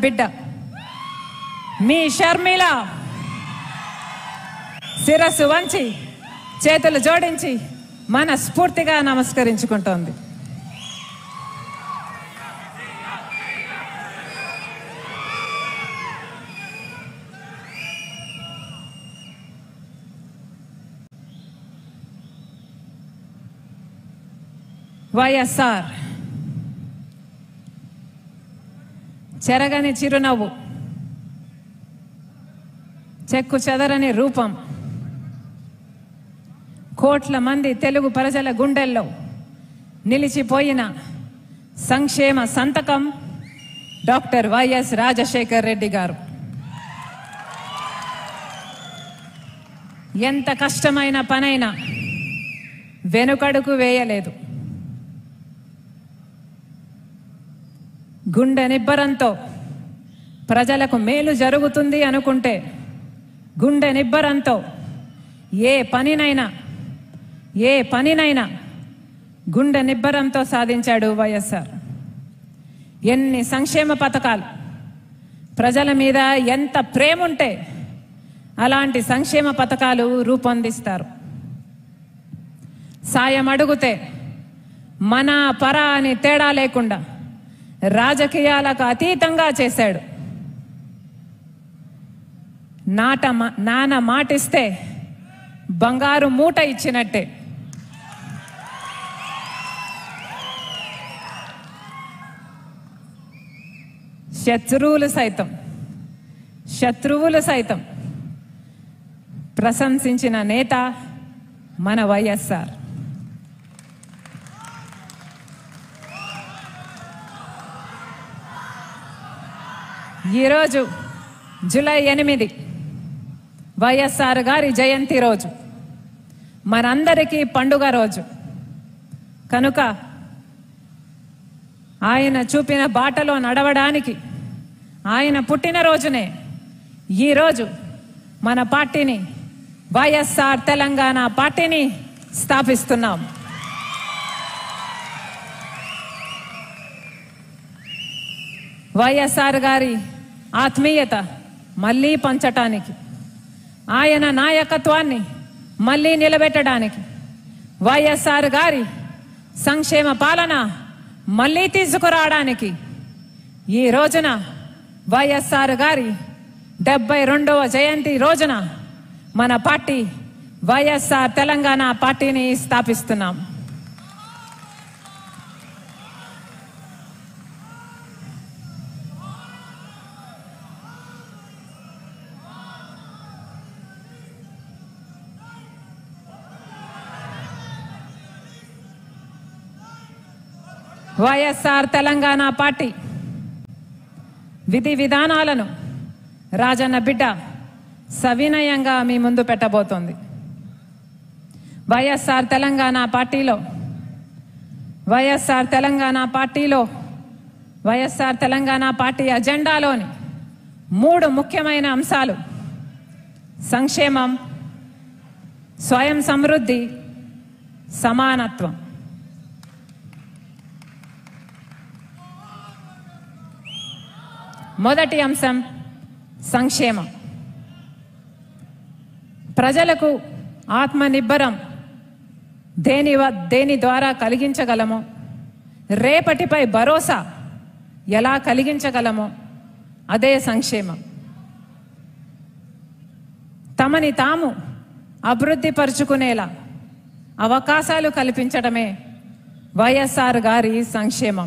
బిడ్డ మీ షర్మిల శిరస్సు వంచి చేతులు జోడించి మనస్ఫూర్తిగా నమస్కరించుకుంటోంది వైఎస్ఆర్ చెరగని చిరునవ్వు చెక్కు చెదరని రూపం కోట్ల మంది తెలుగు ప్రజల గుండెల్లో నిలిచిపోయిన సంక్షేమ సంతకం డాక్టర్ వైఎస్ రాజశేఖర్ రెడ్డి గారు ఎంత కష్టమైన పనైనా వెనుకడుకు వేయలేదు గుండె నిబ్బరంతో ప్రజలకు మేలు జరుగుతుంది అనుకుంటే గుండె నిబ్బరంతో ఏ పనినైనా ఏ పనినైనా గుండె నిబ్బరంతో సాధించాడు వైఎస్ఆర్ ఎన్ని సంక్షేమ పథకాలు ప్రజల మీద ఎంత ప్రేమ ఉంటే అలాంటి సంక్షేమ పథకాలు రూపొందిస్తారు సాయం అడుగుతే మన పర అని తేడా లేకుండా రాజకీయాలకు అతీతంగా చేశాడు నాట మా- నాన్న మాటిస్తే బంగారు మూట ఇచ్చినట్టే శత్రువులు సైతం శత్రువులు సైతం ప్రశంసించిన నేత మన వైఎస్ఆర్ ఈరోజు జూలై ఎనిమిది వైఎస్ఆర్ గారి జయంతి రోజు మనందరికీ పండుగ రోజు కనుక ఆయన చూపిన బాటలో నడవడానికి ఆయన పుట్టినరోజునే ఈరోజు మన పార్టీని వైఎస్ఆర్ తెలంగాణ పార్టీని స్థాపిస్తున్నాం వైఎస్ఆర్ గారి ఆత్మీయత మళ్ళీ పంచటానికి ఆయన నాయకత్వాన్ని మళ్ళీ నిలబెట్టడానికి వైఎస్ఆర్ గారి సంక్షేమ పాలన మళ్ళీ తీసుకురావడానికి ఈ రోజున వైఎస్ఆర్ గారి డెబ్బై రెండవ జయంతి రోజున మన పార్టీ వైఎస్ఆర్ తెలంగాణ పార్టీని స్థాపిస్తున్నాం వైఎస్ఆర్ తెలంగాణ పార్టీ విధి విధానాలను రాజన్న బిడ్డ సవినయంగా మీ ముందు పెట్టబోతోంది వైఎస్ఆర్ తెలంగాణ పార్టీలో వైఎస్ఆర్ తెలంగాణ పార్టీలో వైఎస్ఆర్ తెలంగాణ పార్టీ అజెండాలోని మూడు ముఖ్యమైన అంశాలు సంక్షేమం స్వయం సమృద్ధి సమానత్వం మొదటి అంశం సంక్షేమం ప్రజలకు ఆత్మనిబ్బరం దేని వ- దేని ద్వారా కలిగించగలమో రేపటిపై భరోసా ఎలా కలిగించగలమో అదే సంక్షేమం తమని తాము అభివృద్ధి పరుచుకునేలా అవకాశాలు కల్పించడమే వైఎస్ఆర్ గారి సంక్షేమం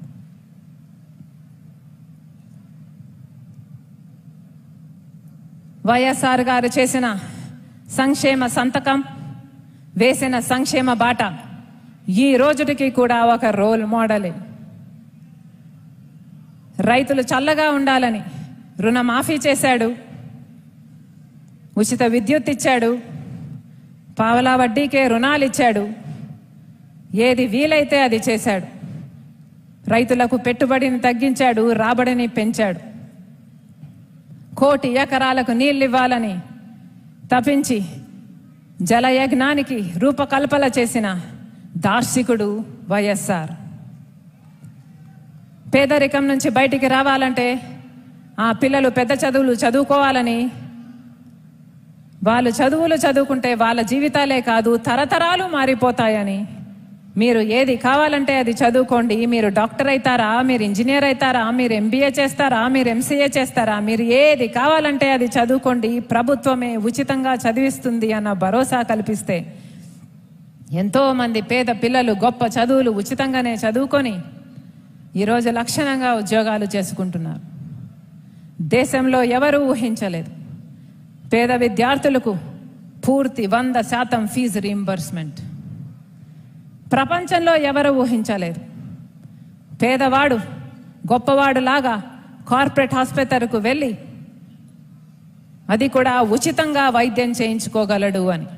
వైఎస్ఆర్ గారు చేసిన సంక్షేమ సంతకం వేసిన సంక్షేమ బాట ఈ రోజుటికి కూడా ఒక రోల్ మోడలే రైతులు చల్లగా ఉండాలని రుణమాఫీ చేశాడు ఉచిత విద్యుత్ ఇచ్చాడు పావలా వడ్డీకే రుణాలు ఇచ్చాడు ఏది వీలైతే అది చేశాడు రైతులకు పెట్టుబడిని తగ్గించాడు రాబడిని పెంచాడు కోటి ఎకరాలకు నీళ్ళు ఇవ్వాలని తపించి జలయజ్ఞానికి రూపకల్పన చేసిన దార్శికుడు వైఎస్ఆర్ పేదరికం నుంచి బయటికి రావాలంటే ఆ పిల్లలు పెద్ద చదువులు చదువుకోవాలని వాళ్ళు చదువులు చదువుకుంటే వాళ్ళ జీవితాలే కాదు తరతరాలు మారిపోతాయని మీరు ఏది కావాలంటే అది చదువుకోండి మీరు డాక్టర్ అవుతారా మీరు ఇంజనీర్ అవుతారా మీరు ఎంబీఏ చేస్తారా మీరు ఎంసీఏ చేస్తారా మీరు ఏది కావాలంటే అది చదువుకోండి ప్రభుత్వమే ఉచితంగా చదివిస్తుంది అన్న భరోసా కల్పిస్తే ఎంతో మంది పేద పిల్లలు గొప్ప చదువులు ఉచితంగానే చదువుకొని ఈరోజు లక్షణంగా ఉద్యోగాలు చేసుకుంటున్నారు దేశంలో ఎవరు ఊహించలేదు పేద విద్యార్థులకు పూర్తి వంద శాతం ఫీజు రీంబర్స్మెంట్ ప్రపంచంలో ఎవరు ఊహించలేదు పేదవాడు గొప్పవాడు లాగా కార్పొరేట్ ఆసుపత్రికి వెళ్ళి అది కూడా ఉచితంగా వైద్యం చేయించుకోగలడు అని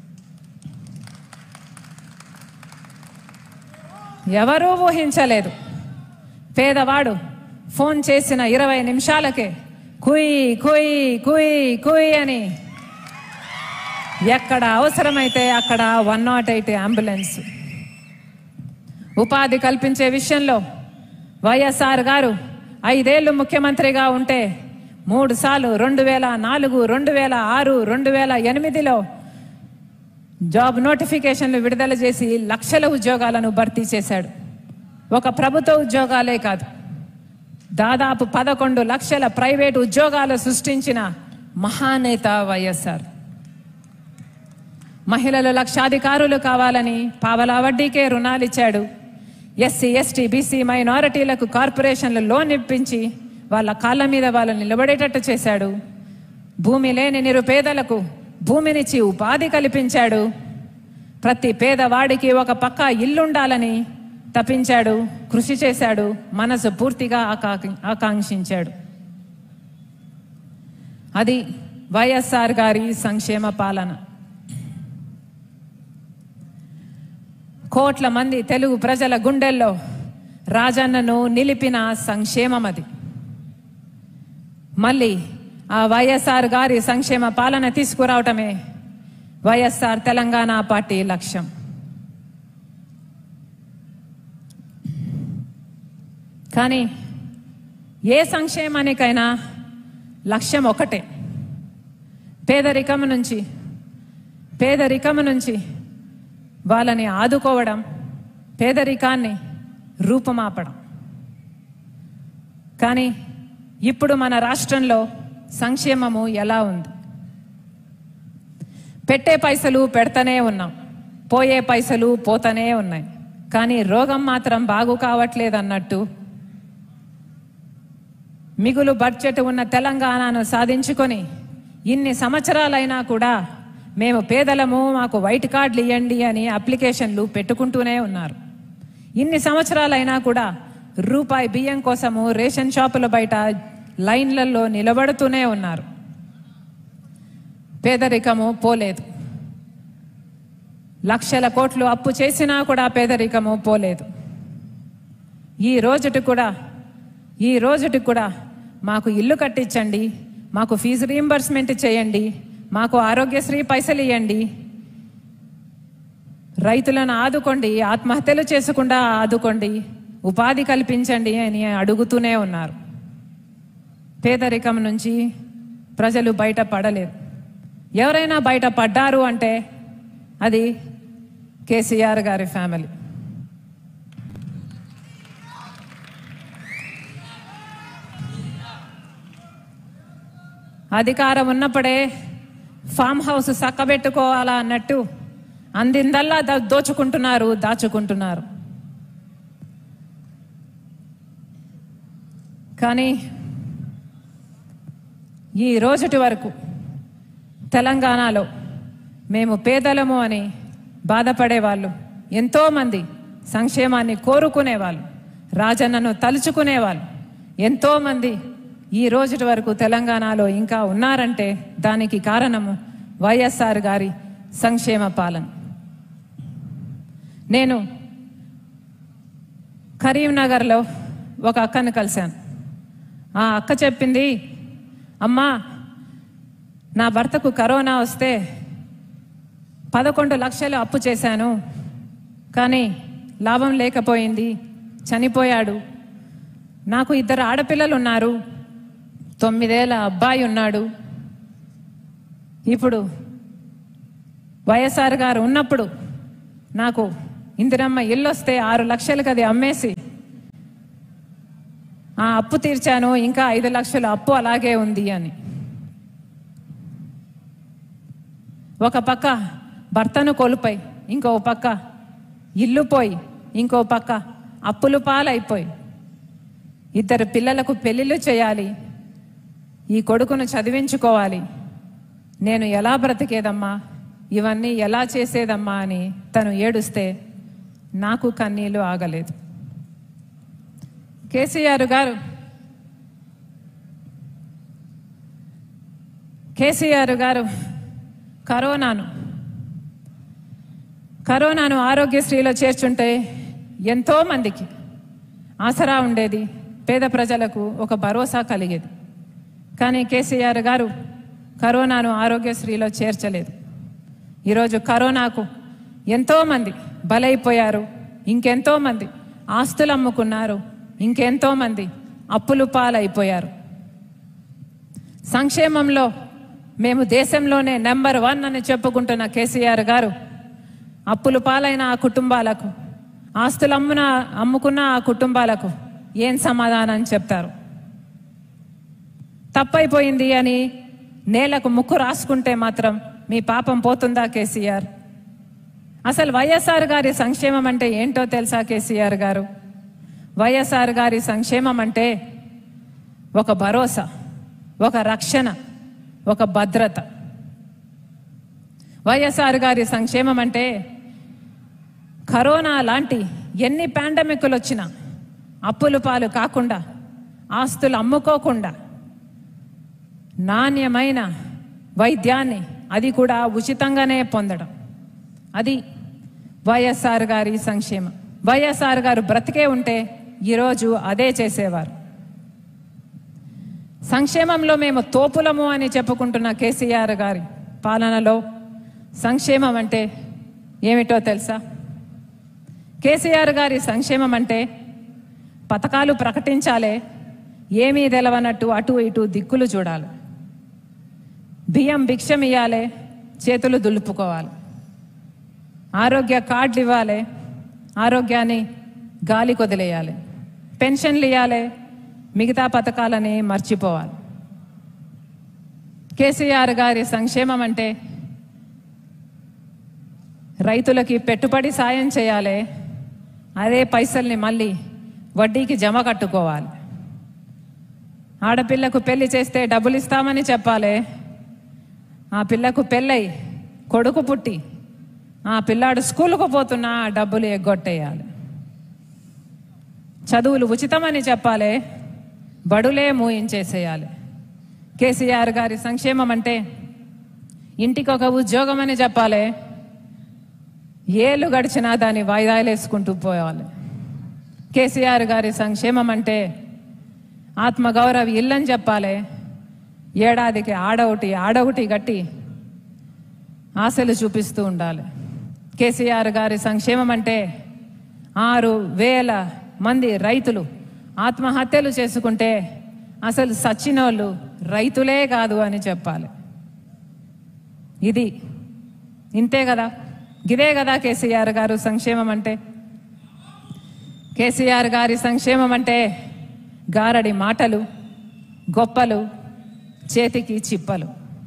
ఎవరూ ఊహించలేదు పేదవాడు ఫోన్ చేసిన ఇరవై నిమిషాలకే కుయ్ కుయ్ కుయ్ కుయ్ అని ఎక్కడ అవసరమైతే అక్కడ వన్ నాట్ ఎయిట్ అంబులెన్స్ ఉపాధి కల్పించే విషయంలో వైఎస్ఆర్ గారు ఐదేళ్లు ముఖ్యమంత్రిగా ఉంటే మూడు సార్లు రెండు వేల నాలుగు రెండు వేల ఆరు రెండు వేల ఎనిమిదిలో జాబ్ నోటిఫికేషన్లు విడుదల చేసి లక్షల ఉద్యోగాలను భర్తీ చేశాడు ఒక ప్రభుత్వ ఉద్యోగాలే కాదు దాదాపు పదకొండు లక్షల ప్రైవేటు ఉద్యోగాలు సృష్టించిన మహానేత వైఎస్ఆర్ మహిళలు లక్షాధికారులు కావాలని పావలా వడ్డీకే రుణాలిచ్చాడు ఎస్సీ ఎస్టీ బీసీ మైనారిటీలకు కార్పొరేషన్లు లోన్ ఇప్పించి వాళ్ళ కాళ్ళ మీద వాళ్ళు నిలబడేటట్టు చేశాడు భూమి లేని నిరుపేదలకు భూమినిచ్చి ఉపాధి కల్పించాడు ప్రతి పేదవాడికి ఒక పక్క ఇల్లుండాలని తప్పించాడు కృషి చేశాడు మనసు పూర్తిగా ఆకా- ఆకాంక్షించాడు అది వైఎస్ఆర్ గారి సంక్షేమ పాలన కోట్ల మంది తెలుగు ప్రజల గుండెల్లో రాజన్నను నిలిపిన సంక్షేమం అది మళ్ళీ ఆ వైఎస్ఆర్ గారి సంక్షేమ పాలన తీసుకురావటమే వైఎస్ఆర్ తెలంగాణ పార్టీ లక్ష్యం కానీ ఏ సంక్షేమానికైనా లక్ష్యం ఒకటే పేదరికం నుంచి పేదరికం నుంచి వాళ్ళని ఆదుకోవడం పేదరికాన్ని రూపమాపడం కానీ ఇప్పుడు మన రాష్ట్రంలో సంక్షేమము ఎలా ఉంది పెట్టే పైసలు పెడతనే ఉన్నాం పోయే పైసలు పోతనే ఉన్నాయి కానీ రోగం మాత్రం బాగు కావట్లేదు అన్నట్టు మిగులు బడ్జెట్ ఉన్న తెలంగాణను సాధించుకొని ఇన్ని సంవత్సరాలైనా కూడా మేము పేదలము మాకు వైట్ కార్డులు ఇవ్వండి అని అప్లికేషన్లు పెట్టుకుంటూనే ఉన్నారు ఇన్ని సంవత్సరాలైనా కూడా రూపాయి బియ్యం కోసము రేషన్ షాపుల బయట లైన్లలో నిలబడుతూనే ఉన్నారు పేదరికము పోలేదు లక్షల కోట్లు అప్పు చేసినా కూడా పేదరికము పోలేదు ఈ రోజుటి కూడా ఈ రోజుటి కూడా మాకు ఇల్లు కట్టించండి మాకు ఫీజు రీంబర్స్మెంట్ చేయండి మాకు ఆరోగ్యశ్రీ పైసలు ఇవ్వండి రైతులను ఆదుకోండి ఆత్మహత్యలు చేసుకుండా ఆదుకోండి ఉపాధి కల్పించండి అని అడుగుతూనే ఉన్నారు పేదరికం నుంచి ప్రజలు బయట పడలేరు ఎవరైనా బయట పడ్డారు అంటే అది కేసీఆర్ గారి ఫ్యామిలీ అధికారం ఉన్నప్పుడే ఫామ్ హౌస్ చక్కబెట్టుకోవాలా అన్నట్టు అందిందల్లా దా- దోచుకుంటున్నారు దాచుకుంటున్నారు కానీ ఈ రోజుటి వరకు తెలంగాణలో మేము పేదలము అని బాధపడేవాళ్ళు ఎంతోమంది సంక్షేమాన్ని కోరుకునేవాళ్ళు రాజన్నను తలుచుకునేవాళ్ళు ఎంతోమంది ఈ రోజుటి వరకు తెలంగాణలో ఇంకా ఉన్నారంటే దానికి కారణము వైఎస్ఆర్ గారి సంక్షేమ పాలన నేను కరీంనగర్లో ఒక అక్కను కలిశాను ఆ అక్క చెప్పింది అమ్మా నా భర్తకు కరోనా వస్తే పదకొండు లక్షలు అప్పు చేశాను కానీ లాభం లేకపోయింది చనిపోయాడు నాకు ఇద్దరు ఆడపిల్లలు ఉన్నారు తొమ్మిదేళ్ల అబ్బాయి ఉన్నాడు ఇప్పుడు వైఎస్ఆర్ గారు ఉన్నప్పుడు నాకు ఇందిరమ్మ ఇల్లు వస్తే ఆరు లక్షలకు అది అమ్మేసి ఆ అప్పు తీర్చాను ఇంకా ఐదు లక్షల అప్పు అలాగే ఉంది అని ఒక పక్క భర్తను కోల్పోయి ఇంకో పక్క ఇల్లు పోయి ఇంకో పక్క అప్పులు పాలైపోయి ఇద్దరు పిల్లలకు పెళ్ళిళ్ళు చేయాలి ఈ కొడుకును చదివించుకోవాలి నేను ఎలా బ్రతికేదమ్మా ఇవన్నీ ఎలా చేసేదమ్మా అని తను ఏడుస్తే నాకు కన్నీళ్లు ఆగలేదు కేసీఆర్ గారు కేసీఆర్ గారు కరోనాను కరోనాను ఆరోగ్యశ్రీలో చేర్చుంటే ఎంతో మందికి ఆసరా ఉండేది పేద ప్రజలకు ఒక భరోసా కలిగేది కానీ కేసీఆర్ గారు కరోనాను ఆరోగ్యశ్రీలో చేర్చలేదు ఈరోజు కరోనాకు ఎంతోమంది బలైపోయారు ఇంకెంతో మంది ఆస్తులు అమ్ముకున్నారు ఇంకెంతో మంది అప్పులు పాలైపోయారు సంక్షేమంలో మేము దేశంలోనే నెంబర్ వన్ అని చెప్పుకుంటున్న కేసీఆర్ గారు అప్పులు పాలైన ఆ కుటుంబాలకు ఆస్తులు అమ్మున అమ్ముకున్న ఆ కుటుంబాలకు ఏం సమాధానం చెప్తారు తప్పైపోయింది అని నేలకు ముక్కు రాసుకుంటే మాత్రం మీ పాపం పోతుందా కేసీఆర్ అసలు వైఎస్ఆర్ గారి సంక్షేమం అంటే ఏంటో తెలుసా కేసీఆర్ గారు వైఎస్ఆర్ గారి సంక్షేమం అంటే ఒక భరోసా ఒక రక్షణ ఒక భద్రత వైఎస్ఆర్ గారి సంక్షేమం అంటే కరోనా లాంటి ఎన్ని పాండమిక్లు వచ్చినా అప్పులు పాలు కాకుండా ఆస్తులు అమ్ముకోకుండా నాణ్యమైన వైద్యాన్ని అది కూడా ఉచితంగానే పొందడం అది వైఎస్ఆర్ గారి సంక్షేమం వైఎస్ఆర్ గారు బ్రతికే ఉంటే ఈరోజు అదే చేసేవారు సంక్షేమంలో మేము తోపులము అని చెప్పుకుంటున్న కేసీఆర్ గారి పాలనలో సంక్షేమం అంటే ఏమిటో తెలుసా కేసీఆర్ గారి సంక్షేమం అంటే పథకాలు ప్రకటించాలే ఏమీ తెలవనట్టు అటు ఇటు దిక్కులు చూడాలి బియ్యం భిక్షం ఇవ్వాలి చేతులు దులుపుకోవాలి ఆరోగ్య కార్డులు ఇవ్వాలి ఆరోగ్యాన్ని గాలి కొదిలేయాలి పెన్షన్లు ఇవ్వాలి మిగతా పథకాలని మర్చిపోవాలి కేసీఆర్ గారి సంక్షేమం అంటే రైతులకి పెట్టుబడి సాయం చేయాలి అదే పైసల్ని మళ్ళీ వడ్డీకి జమ కట్టుకోవాలి ఆడపిల్లకు పెళ్లి చేస్తే డబ్బులు ఇస్తామని చెప్పాలి ఆ పిల్లకు పెళ్ళై కొడుకు పుట్టి ఆ పిల్లాడు స్కూలుకు పోతున్నా ఆ డబ్బులు ఎగ్గొట్టేయాలి చదువులు ఉచితమని చెప్పాలి బడులే మూయించేసేయాలి కేసీఆర్ గారి సంక్షేమం అంటే ఇంటికి ఒక ఉద్యోగం అని చెప్పాలి ఏళ్ళు గడిచినా దాన్ని వాయిదాలు వేసుకుంటూ పోవాలి కేసీఆర్ గారి సంక్షేమం అంటే ఆత్మగౌరవ ఇల్లని చెప్పాలి ఏడాదికి ఆడొకటి ఆడొకటి గట్టి ఆశలు చూపిస్తూ ఉండాలి కేసీఆర్ గారి సంక్షేమం అంటే ఆరు వేల మంది రైతులు ఆత్మహత్యలు చేసుకుంటే అసలు సచ్చినోళ్ళు రైతులే కాదు అని చెప్పాలి ఇది ఇంతే కదా గిదే కదా కేసీఆర్ గారు సంక్షేమం అంటే కేసీఆర్ గారి సంక్షేమం అంటే గారడి మాటలు గొప్పలు చేతికి చిప్పలు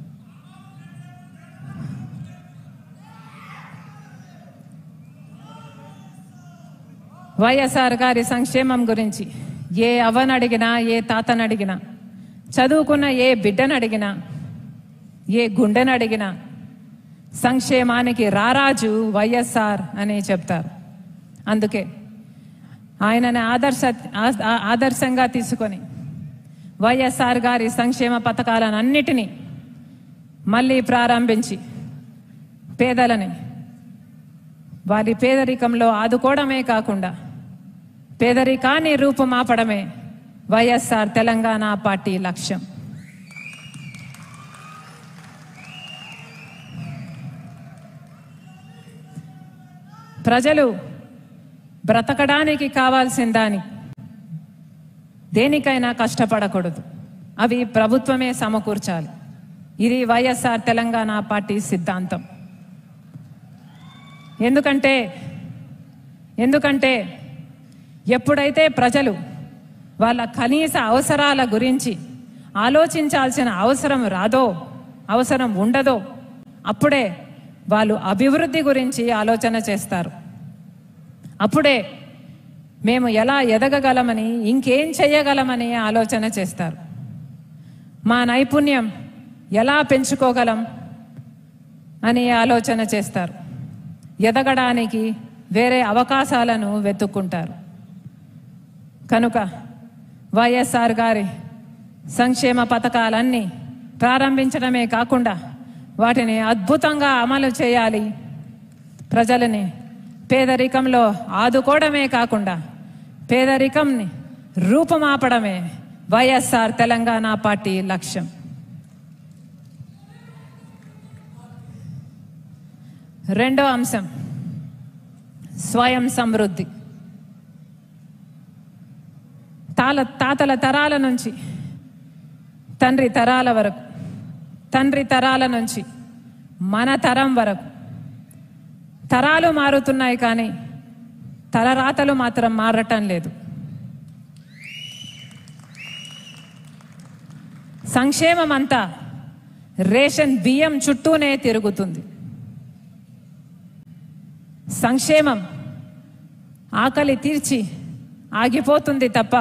వైఎస్ఆర్ గారి సంక్షేమం గురించి ఏ అవ్వని అడిగినా ఏ తాతను అడిగినా చదువుకున్న ఏ బిడ్డను అడిగినా ఏ గుండెను అడిగినా సంక్షేమానికి రారాజు వైఎస్ఆర్ అని చెప్తారు అందుకే ఆయనని ఆదర్శ ఆ- ఆదర్శంగా తీసుకొని వైఎస్ఆర్ గారి సంక్షేమ పథకాలన్నిటినీ మళ్ళీ ప్రారంభించి పేదలని వారి పేదరికంలో ఆదుకోవడమే కాకుండా పేదరికాన్ని రూపుమాపడమే వైఎస్ఆర్ తెలంగాణ పార్టీ లక్ష్యం ప్రజలు బ్రతకడానికి కావాల్సిన దాని దేనికైనా కష్టపడకూడదు అవి ప్రభుత్వమే సమకూర్చాలి ఇది వైఎస్ఆర్ తెలంగాణ పార్టీ సిద్ధాంతం ఎందుకంటే ఎందుకంటే ఎప్పుడైతే ప్రజలు వాళ్ళ కనీస అవసరాల గురించి ఆలోచించాల్సిన అవసరం రాదో అవసరం ఉండదో అప్పుడే వాళ్ళు అభివృద్ధి గురించి ఆలోచన చేస్తారు అప్పుడే మేము ఎలా ఎదగగలమని ఇంకేం చేయగలమని ఆలోచన చేస్తారు మా నైపుణ్యం ఎలా పెంచుకోగలం అని ఆలోచన చేస్తారు ఎదగడానికి వేరే అవకాశాలను వెతుక్కుంటారు కనుక వైఎస్ఆర్ గారి సంక్షేమ పథకాలన్నీ ప్రారంభించడమే కాకుండా వాటిని అద్భుతంగా అమలు చేయాలి ప్రజలని పేదరికంలో ఆదుకోవడమే కాకుండా పేదరికంని రూపుమాపడమే వైఎస్ఆర్ తెలంగాణ పార్టీ లక్ష్యం రెండో అంశం స్వయం సమృద్ధి తాల తాతల తరాల నుంచి తండ్రి తరాల వరకు తండ్రి తరాల నుంచి మన తరం వరకు తరాలు మారుతున్నాయి కానీ తలరాతలు మాత్రం మారటం లేదు సంక్షేమం అంతా రేషన్ బియ్యం చుట్టూనే తిరుగుతుంది సంక్షేమం ఆకలి తీర్చి ఆగిపోతుంది తప్ప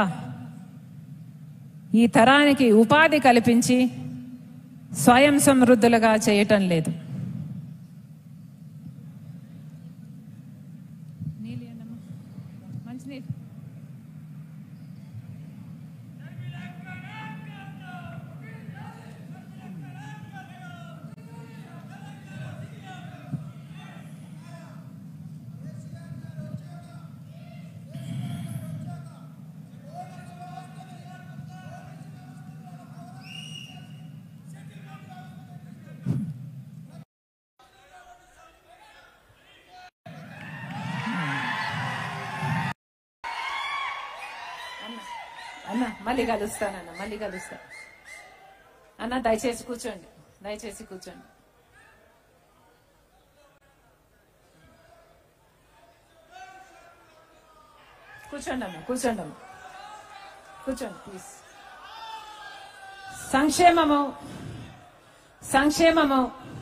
ఈ తరానికి ఉపాధి కల్పించి స్వయం సమృద్ధులుగా చేయటం లేదు మంచినీళ్ళు అన్న మళ్ళీ కలుస్తానన్న మళ్ళీ కలుస్తా అన్న దయచేసి కూర్చోండి దయచేసి కూర్చోండి కూర్చోండి అమ్మ కూర్చోండి అమ్మ కూర్చోండి ప్లీజ్ సంక్షేమము సంక్షేమము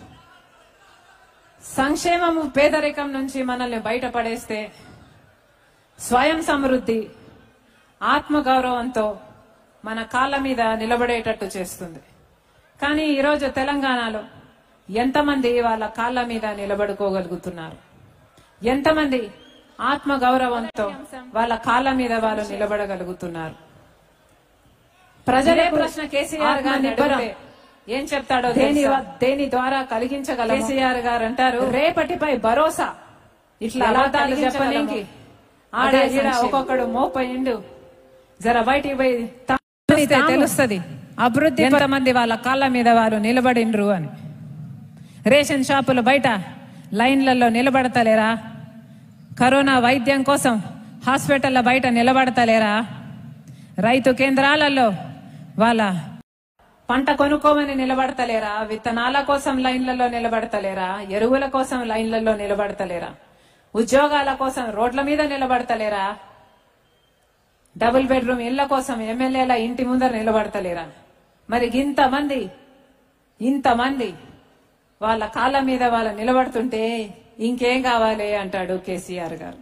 సంక్షేమము పేదరికం నుంచి మనల్ని బయటపడేస్తే స్వయం సమృద్ధి ఆత్మగౌరవంతో మన కాళ్ళ మీద నిలబడేటట్టు చేస్తుంది కానీ ఈరోజు తెలంగాణలో ఎంతమంది వాళ్ళ కాళ్ళ మీద నిలబడుకోగలుగుతున్నారు ఎంతమంది ఆత్మగౌరవంతో వాళ్ళ కాళ్ళ మీద వాళ్ళు నిలబడగలుగుతున్నారు ప్రజలే ప్రశ్న కేసీఆర్ గారిని అడిగితే ఏం చెప్తాడో దేని దేని ద్వారా కలిగించగల కేసీఆర్ గారు అంటారు రేపటిపై భరోసా ఇట్లా అబద్ధాలు చెప్పనీకి ఆడ ఈడ ఒక్కొక్కడు మోపయిండు జర బయటికి పోయి తామితే తెలుస్తుంది అభివృద్ధి ఎంతమంది వాళ్ళ కాళ్ళ మీద వారు నిలబడిండ్రు అని రేషన్ షాపులు బయట లైన్లలో నిలబడతలేరా కరోనా వైద్యం కోసం హాస్పిటల్ల బయట నిలబడతలేరా రైతు కేంద్రాలలో వాళ్ళ పంట కొనుక్కోమని నిలబడతలేరా విత్తనాల కోసం లైన్లలో నిలబడతలేరా ఎరువుల కోసం లైన్లలో నిలబడతలేరా ఉద్యోగాల కోసం రోడ్ల మీద నిలబడతలేరా డబుల్ బెడ్రూమ్ ఇళ్ల కోసం ఎమ్మెల్యేల ఇంటి ముందర నిలబడతలేరా మరి ఇంతమంది ఇంతమంది వాళ్ళ కాళ్ళ మీద వాళ్ళ నిలబడుతుంటే ఇంకేం కావాలి అంటాడు కేసీఆర్ గారు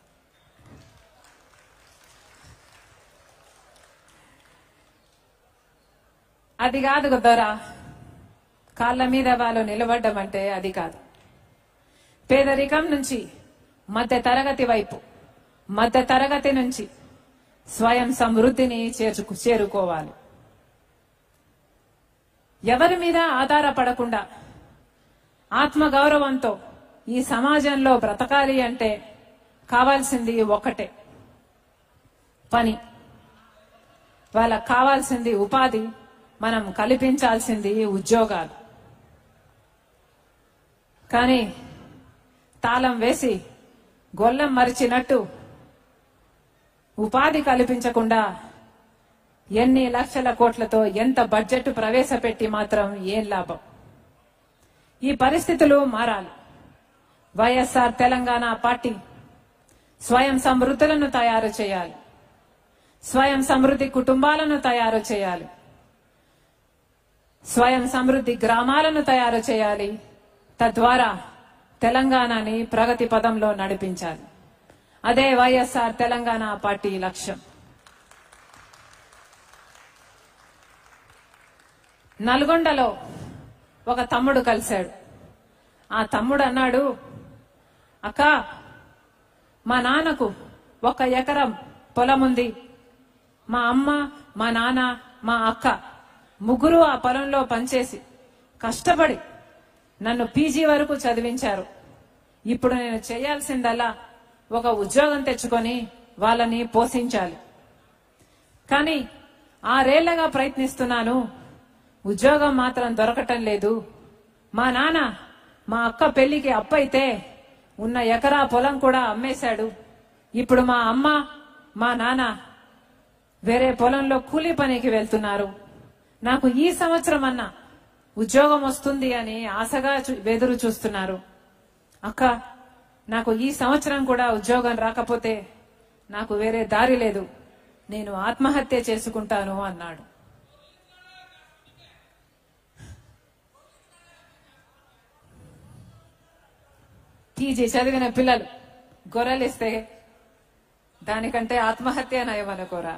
అది కాదు దొరా కాళ్ళ మీద వాళ్ళు నిలబడ్డం అంటే అది కాదు పేదరికం నుంచి మధ్య తరగతి వైపు మధ్య తరగతి నుంచి స్వయం సమృద్ధిని చేర్చుకు చేరుకోవాలి ఎవరి మీద ఆధారపడకుండా ఆత్మగౌరవంతో ఈ సమాజంలో బ్రతకాలి అంటే కావాల్సింది ఒకటే పని వాళ్ళకు కావాల్సింది ఉపాధి మనం కల్పించాల్సింది ఉద్యోగాలు కానీ తాళం వేసి గొల్లెం మరిచినట్టు ఉపాధి కల్పించకుండా ఎన్ని లక్షల కోట్లతో ఎంత బడ్జెట్ ప్రవేశపెట్టి మాత్రం ఏం లాభం ఈ పరిస్థితులు మారాలి వైఎస్ఆర్ తెలంగాణ పార్టీ స్వయం సమృద్ధులను తయారు చేయాలి స్వయం సమృద్ధి కుటుంబాలను తయారు చేయాలి స్వయం సమృద్ధి గ్రామాలను తయారు చేయాలి తద్వారా తెలంగాణని ప్రగతి పదంలో నడిపించాలి అదే వైఎస్ఆర్ తెలంగాణ పార్టీ లక్ష్యం నల్గొండలో ఒక తమ్ముడు కలిశాడు ఆ తమ్ముడు అన్నాడు అక్క మా నాన్నకు ఒక ఎకరం పొలం ఉంది మా అమ్మ మా నాన్న మా అక్క ముగ్గురు ఆ పొలంలో పనిచేసి కష్టపడి నన్ను పీజీ వరకు చదివించారు ఇప్పుడు నేను చేయాల్సిందల్లా ఒక ఉద్యోగం తెచ్చుకొని వాళ్ళని పోషించాలి కానీ ఆరేళ్లగా ప్రయత్నిస్తున్నాను ఉద్యోగం మాత్రం దొరకటం లేదు మా నాన్న మా అక్క పెళ్లికి అప్పైతే ఉన్న ఎకరా పొలం కూడా అమ్మేశాడు ఇప్పుడు మా అమ్మ మా నాన్న వేరే పొలంలో కూలీ పనికి వెళ్తున్నారు నాకు ఈ సంవత్సరం అన్నా ఉద్యోగం వస్తుంది అని ఆశగా చూ- ఎదురు చూస్తున్నారు అక్క నాకు ఈ సంవత్సరం కూడా ఉద్యోగం రాకపోతే నాకు వేరే దారి లేదు నేను ఆత్మహత్య చేసుకుంటాను అన్నాడు పీజీ చదివిన పిల్లలు గొర్రెలిస్తే దానికంటే ఆత్మహత్య నయమనుకోరా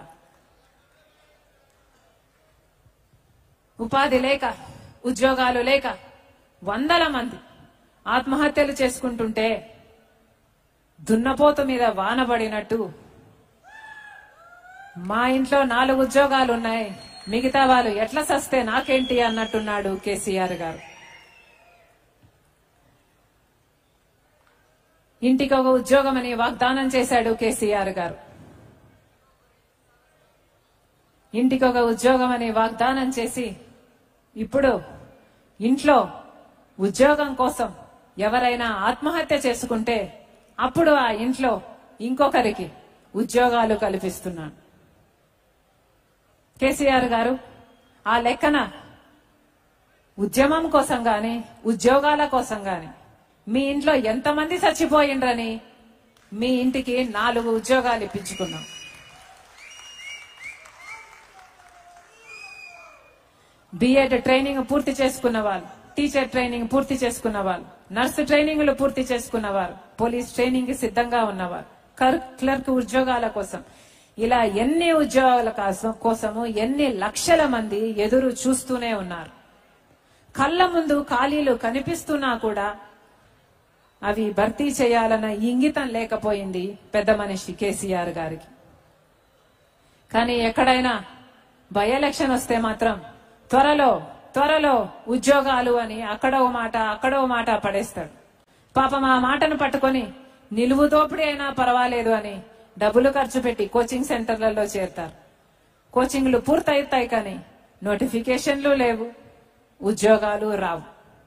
ఉపాధి లేక ఉద్యోగాలు లేక వందల మంది ఆత్మహత్యలు చేసుకుంటుంటే దున్నపోతు మీద వానబడినట్టు మా ఇంట్లో నాలుగు ఉద్యోగాలు ఉన్నాయి మిగతా వాళ్ళు ఎట్లా సస్తే నాకేంటి అన్నట్టున్నాడు కేసీఆర్ గారు ఇంటికి ఒక ఉద్యోగం అని వాగ్దానం చేశాడు కేసీఆర్ గారు ఇంటికి ఒక ఉద్యోగం అని వాగ్దానం చేసి ఇప్పుడు ఇంట్లో ఉద్యోగం కోసం ఎవరైనా ఆత్మహత్య చేసుకుంటే అప్పుడు ఆ ఇంట్లో ఇంకొకరికి ఉద్యోగాలు కల్పిస్తున్నాడు కేసీఆర్ గారు ఆ లెక్కన ఉద్యమం కోసం గాని ఉద్యోగాల కోసం గాని మీ ఇంట్లో ఎంతమంది చచ్చిపోయిండ్రని మీ ఇంటికి నాలుగు ఉద్యోగాలు ఇప్పించుకున్నాం బిఎడ్ ట్రైనింగ్ పూర్తి చేసుకున్న వాళ్ళు టీచర్ ట్రైనింగ్ పూర్తి చేసుకున్న వాళ్ళు నర్సు ట్రైనింగ్లు పూర్తి చేసుకున్న వారు పోలీస్ ట్రైనింగ్ కి సిద్ధంగా ఉన్నవారు కర్- క్లర్క్ ఉద్యోగాల కోసం ఇలా ఎన్ని ఉద్యోగాల కోసం- కోసము ఎన్ని లక్షల మంది ఎదురు చూస్తూనే ఉన్నారు కళ్ళ ముందు ఖాళీలు కనిపిస్తున్నా కూడా అవి భర్తీ చేయాలన్న ఇంగితం లేకపోయింది పెద్ద మనిషి కేసీఆర్ గారికి కానీ ఎక్కడైనా బై ఎలక్షన్ వస్తే మాత్రం త్వరలో త్వరలో ఉద్యోగాలు అని అక్కడో మాట అక్కడో మాట పడేస్తాడు పాపం ఆ మాటను పట్టుకొని నిలువు దోపిడీ అయినా పర్వాలేదు అని డబ్బులు ఖర్చు పెట్టి కోచింగ్ సెంటర్లలో చేరుతారు కోచింగ్లు పూర్తవుతాయి కానీ నోటిఫికేషన్లు లేవు ఉద్యోగాలు రావు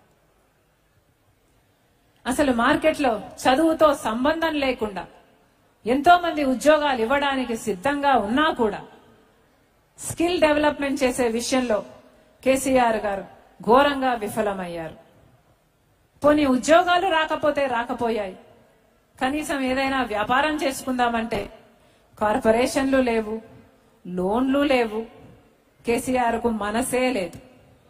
అసలు మార్కెట్లో చదువుతో సంబంధం లేకుండా ఎంతో మంది ఉద్యోగాలు ఇవ్వడానికి సిద్ధంగా ఉన్నా కూడా స్కిల్ డెవలప్మెంట్ చేసే విషయంలో కేసీఆర్ గారు ఘోరంగా విఫలమయ్యారు పోనీ ఉద్యోగాలు రాకపోతే రాకపోయాయి కనీసం ఏదైనా వ్యాపారం చేసుకుందామంటే కార్పొరేషన్లు లేవు లోన్లు లేవు కేసీఆర్ కు మనసే లేదు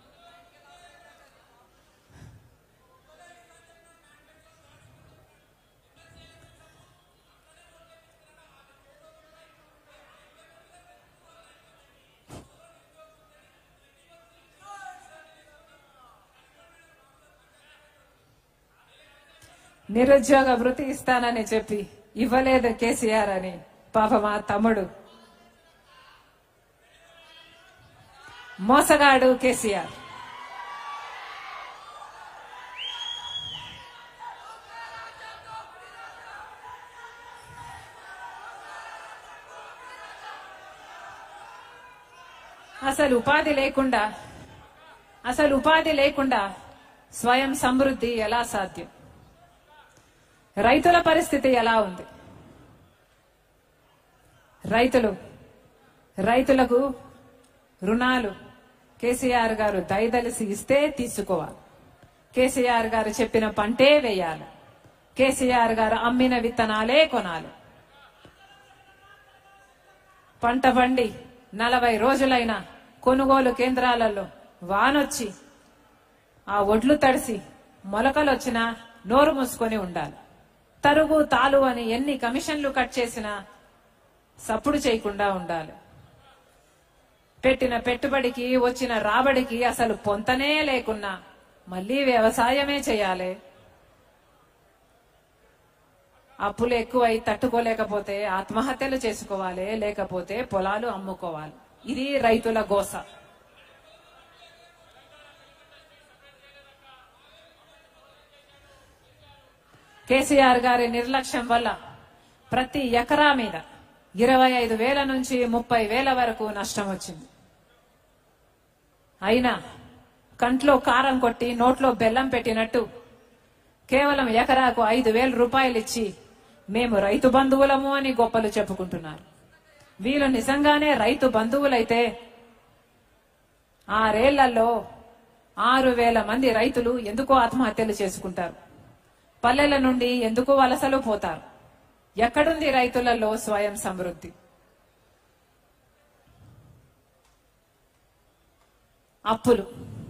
నిరుద్యోగ వృత్తి ఇస్తానని చెప్పి ఇవ్వలేదు కేసీఆర్ అని పాప మా తమ్ముడు మోసగాడు కేసీఆర్ అసలు ఉపాధి లేకుండా అసలు ఉపాధి లేకుండా స్వయం సమృద్ధి ఎలా సాధ్యం రైతుల పరిస్థితి ఎలా ఉంది రైతులు రైతులకు రుణాలు కేసీఆర్ గారు దయదలిసి ఇస్తే తీసుకోవాలి కేసీఆర్ గారు చెప్పిన పంటే వేయాలి కేసీఆర్ గారు అమ్మిన విత్తనాలే కొనాలి పంట పండి నలభై రోజులైన కొనుగోలు కేంద్రాలలో వానొచ్చి ఆ ఒడ్లు తడిసి మొలకలొచ్చినా నోరు మూసుకొని ఉండాలి తరుగు తాలు అని ఎన్ని కమిషన్లు కట్ చేసినా సప్పుడు చేయకుండా ఉండాలి పెట్టిన పెట్టుబడికి వచ్చిన రాబడికి అసలు పొంతనే లేకున్నా మళ్ళీ వ్యవసాయమే చేయాలి అప్పులు ఎక్కువై తట్టుకోలేకపోతే ఆత్మహత్యలు చేసుకోవాలి లేకపోతే పొలాలు అమ్ముకోవాలి ఇది రైతుల గోస కేసీఆర్ గారి నిర్లక్ష్యం వల్ల ప్రతి ఎకరా మీద ఇరవై ఐదు వేల నుంచి ముప్పై వేల వరకు నష్టం వచ్చింది అయినా కంట్లో కారం కొట్టి నోట్లో బెల్లం పెట్టినట్టు కేవలం ఎకరాకు ఐదు వేల రూపాయలు ఇచ్చి మేము రైతు బంధువులము అని గొప్పలు చెప్పుకుంటున్నారు వీళ్ళు నిజంగానే రైతు బంధువులైతే ఆరేళ్లలో ఆరు వేల మంది రైతులు ఎందుకో ఆత్మహత్యలు చేసుకుంటారు పల్లెల నుండి ఎందుకు వలసలు పోతారు ఎక్కడుంది రైతులలో స్వయం సమృద్ధి అప్పులు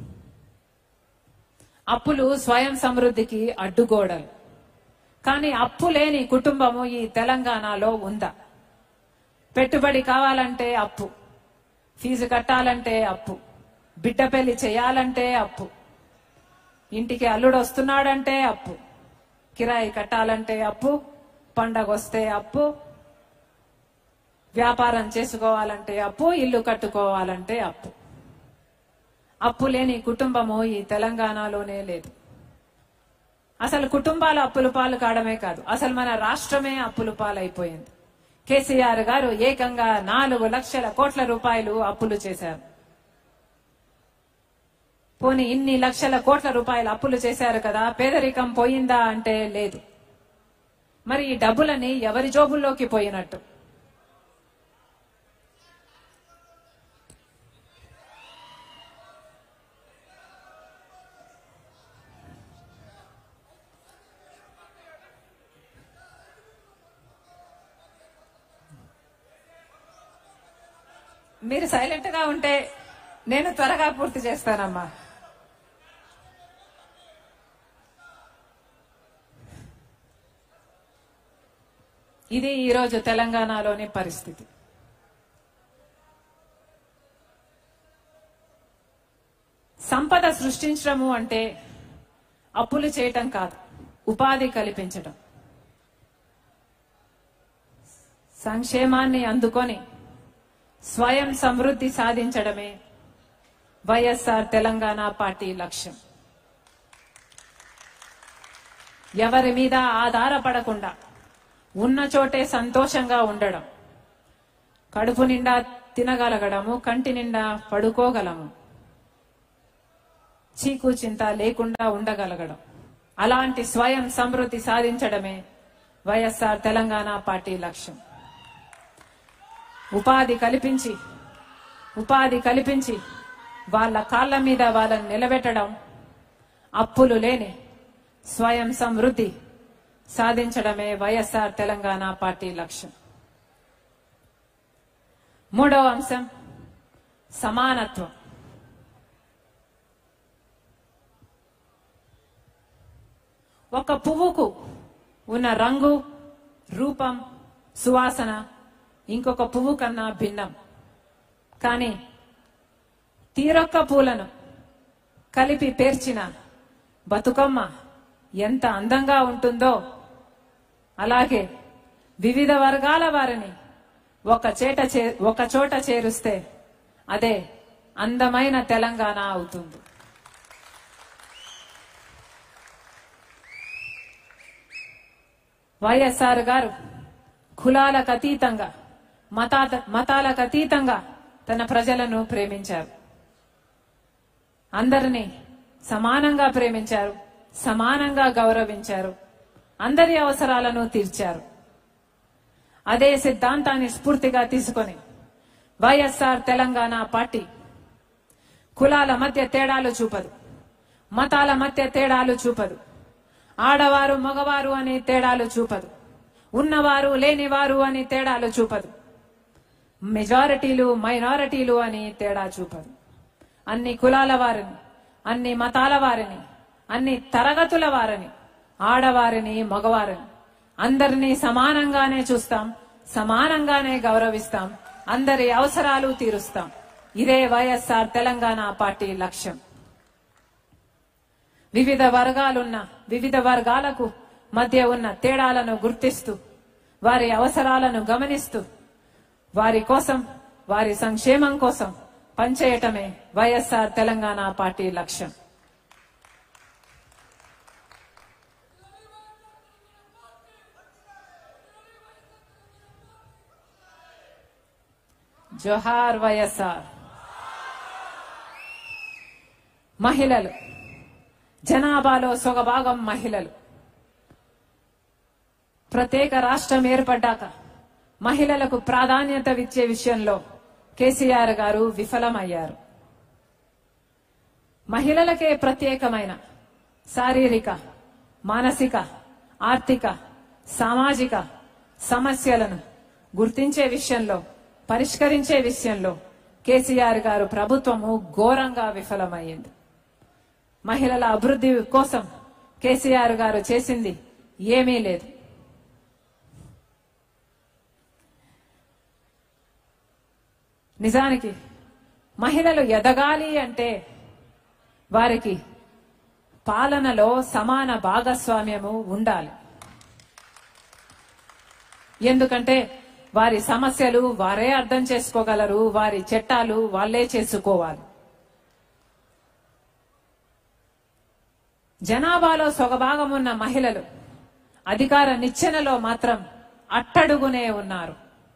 అప్పులు స్వయం సమృద్ధికి అడ్డుగోడలు కానీ అప్పు లేని కుటుంబము ఈ తెలంగాణలో ఉందా పెట్టుబడి కావాలంటే అప్పు ఫీజు కట్టాలంటే అప్పు బిడ్డ పెళ్లి చేయాలంటే అప్పు ఇంటికి అల్లుడు వస్తున్నాడంటే అప్పు కిరాయి కట్టాలంటే అప్పు పండగ వస్తే అప్పు వ్యాపారం చేసుకోవాలంటే అప్పు ఇల్లు కట్టుకోవాలంటే అప్పు అప్పు లేని కుటుంబము ఈ తెలంగాణలోనే లేదు అసలు కుటుంబాలు అప్పుల పాలు కావడమే కాదు అసలు మన రాష్ట్రమే అప్పుల పాలైపోయింది కేసీఆర్ గారు ఏకంగా నాలుగు లక్షల కోట్ల రూపాయలు అప్పులు చేశారు పోనీ ఇన్ని లక్షల కోట్ల రూపాయలు అప్పులు చేశారు కదా పేదరికం పోయిందా అంటే లేదు మరి ఈ డబ్బులని ఎవరి జోబుల్లోకి పోయినట్టు మీరు సైలెంట్ గా ఉంటే నేను త్వరగా పూర్తి చేస్తానమ్మా ఇది ఈరోజు తెలంగాణలోని పరిస్థితి సంపద సృష్టించడము అంటే అప్పులు చేయటం కాదు ఉపాధి కల్పించడం సంక్షేమాన్ని అందుకొని స్వయం సమృద్ధి సాధించడమే వైఎస్ఆర్ తెలంగాణ పార్టీ లక్ష్యం ఎవరి మీద ఆధారపడకుండా ఉన్న చోటే సంతోషంగా ఉండడం కడుపు నిండా తినగలగడము కంటి నిండా పడుకోగలము చీకు చింత లేకుండా ఉండగలగడం అలాంటి స్వయం సమృద్ధి సాధించడమే వైఎస్ఆర్ తెలంగాణ పార్టీ లక్ష్యం ఉపాధి కల్పించి ఉపాధి కల్పించి వాళ్ళ కాళ్ళ మీద వాళ్ళని నిలబెట్టడం అప్పులు లేని స్వయం సమృద్ధి సాధించడమే వైఎస్ఆర్ తెలంగాణ పార్టీ లక్ష్యం మూడవ అంశం సమానత్వం ఒక పువ్వుకు ఉన్న రంగు రూపం సువాసన ఇంకొక పువ్వు కన్నా భిన్నం కానీ తీరొక్క పూలను కలిపి పేర్చిన బతుకమ్మ ఎంత అందంగా ఉంటుందో అలాగే వివిధ వర్గాల వారిని ఒక చేట చే ఒక చోట చేరుస్తే అదే అందమైన తెలంగాణ అవుతుంది వైఎస్ఆర్ గారు కులాలకు అతీతంగా మతా మతాలకు అతీతంగా తన ప్రజలను ప్రేమించారు అందరినీ సమానంగా ప్రేమించారు సమానంగా గౌరవించారు అందరి అవసరాలను తీర్చారు అదే సిద్ధాంతాన్ని స్ఫూర్తిగా తీసుకొని వైఎస్ఆర్ తెలంగాణ పార్టీ కులాల మధ్య తేడాలు చూపదు మతాల మధ్య తేడాలు చూపదు ఆడవారు మగవారు అని తేడాలు చూపదు ఉన్నవారు లేనివారు అని తేడాలు చూపదు మెజారిటీలు మైనారిటీలు అని తేడా చూపదు అన్ని కులాల వారిని అన్ని మతాల వారిని అన్ని తరగతుల వారిని ఆడవారిని మగవారిని అందరినీ సమానంగానే చూస్తాం సమానంగానే గౌరవిస్తాం అందరి అవసరాలు తీరుస్తాం ఇదే వైఎస్ఆర్ తెలంగాణ పార్టీ లక్ష్యం వివిధ వర్గాలున్న వివిధ వర్గాలకు మధ్య ఉన్న తేడాలను గుర్తిస్తూ వారి అవసరాలను గమనిస్తూ వారి కోసం వారి సంక్షేమం కోసం పనిచేయటమే వైఎస్ఆర్ తెలంగాణ పార్టీ లక్ష్యం జోహార్ వైఎస్ఆర్ మహిళలు జనాభాలో సొగభాగం మహిళలు ప్రత్యేక రాష్ట్రం ఏర్పడ్డాక మహిళలకు ప్రాధాన్యత ఇచ్చే విషయంలో కేసీఆర్ గారు విఫలమయ్యారు మహిళలకే ప్రత్యేకమైన శారీరక మానసిక ఆర్థిక సామాజిక సమస్యలను గుర్తించే విషయంలో పరిష్కరించే విషయంలో కేసీఆర్ గారు ప్రభుత్వము ఘోరంగా విఫలమైంది మహిళల అభివృద్ధి కోసం కేసీఆర్ గారు చేసింది ఏమీ లేదు నిజానికి మహిళలు ఎదగాలి అంటే వారికి పాలనలో సమాన భాగస్వామ్యము ఉండాలి ఎందుకంటే వారి సమస్యలు వారే అర్థం చేసుకోగలరు వారి చట్టాలు వాళ్ళే చేసుకోవాలి జనాభాలో సొగభాగం ఉన్న మహిళలు అధికార నిచ్చెనలో మాత్రం అట్టడుగునే ఉన్నారు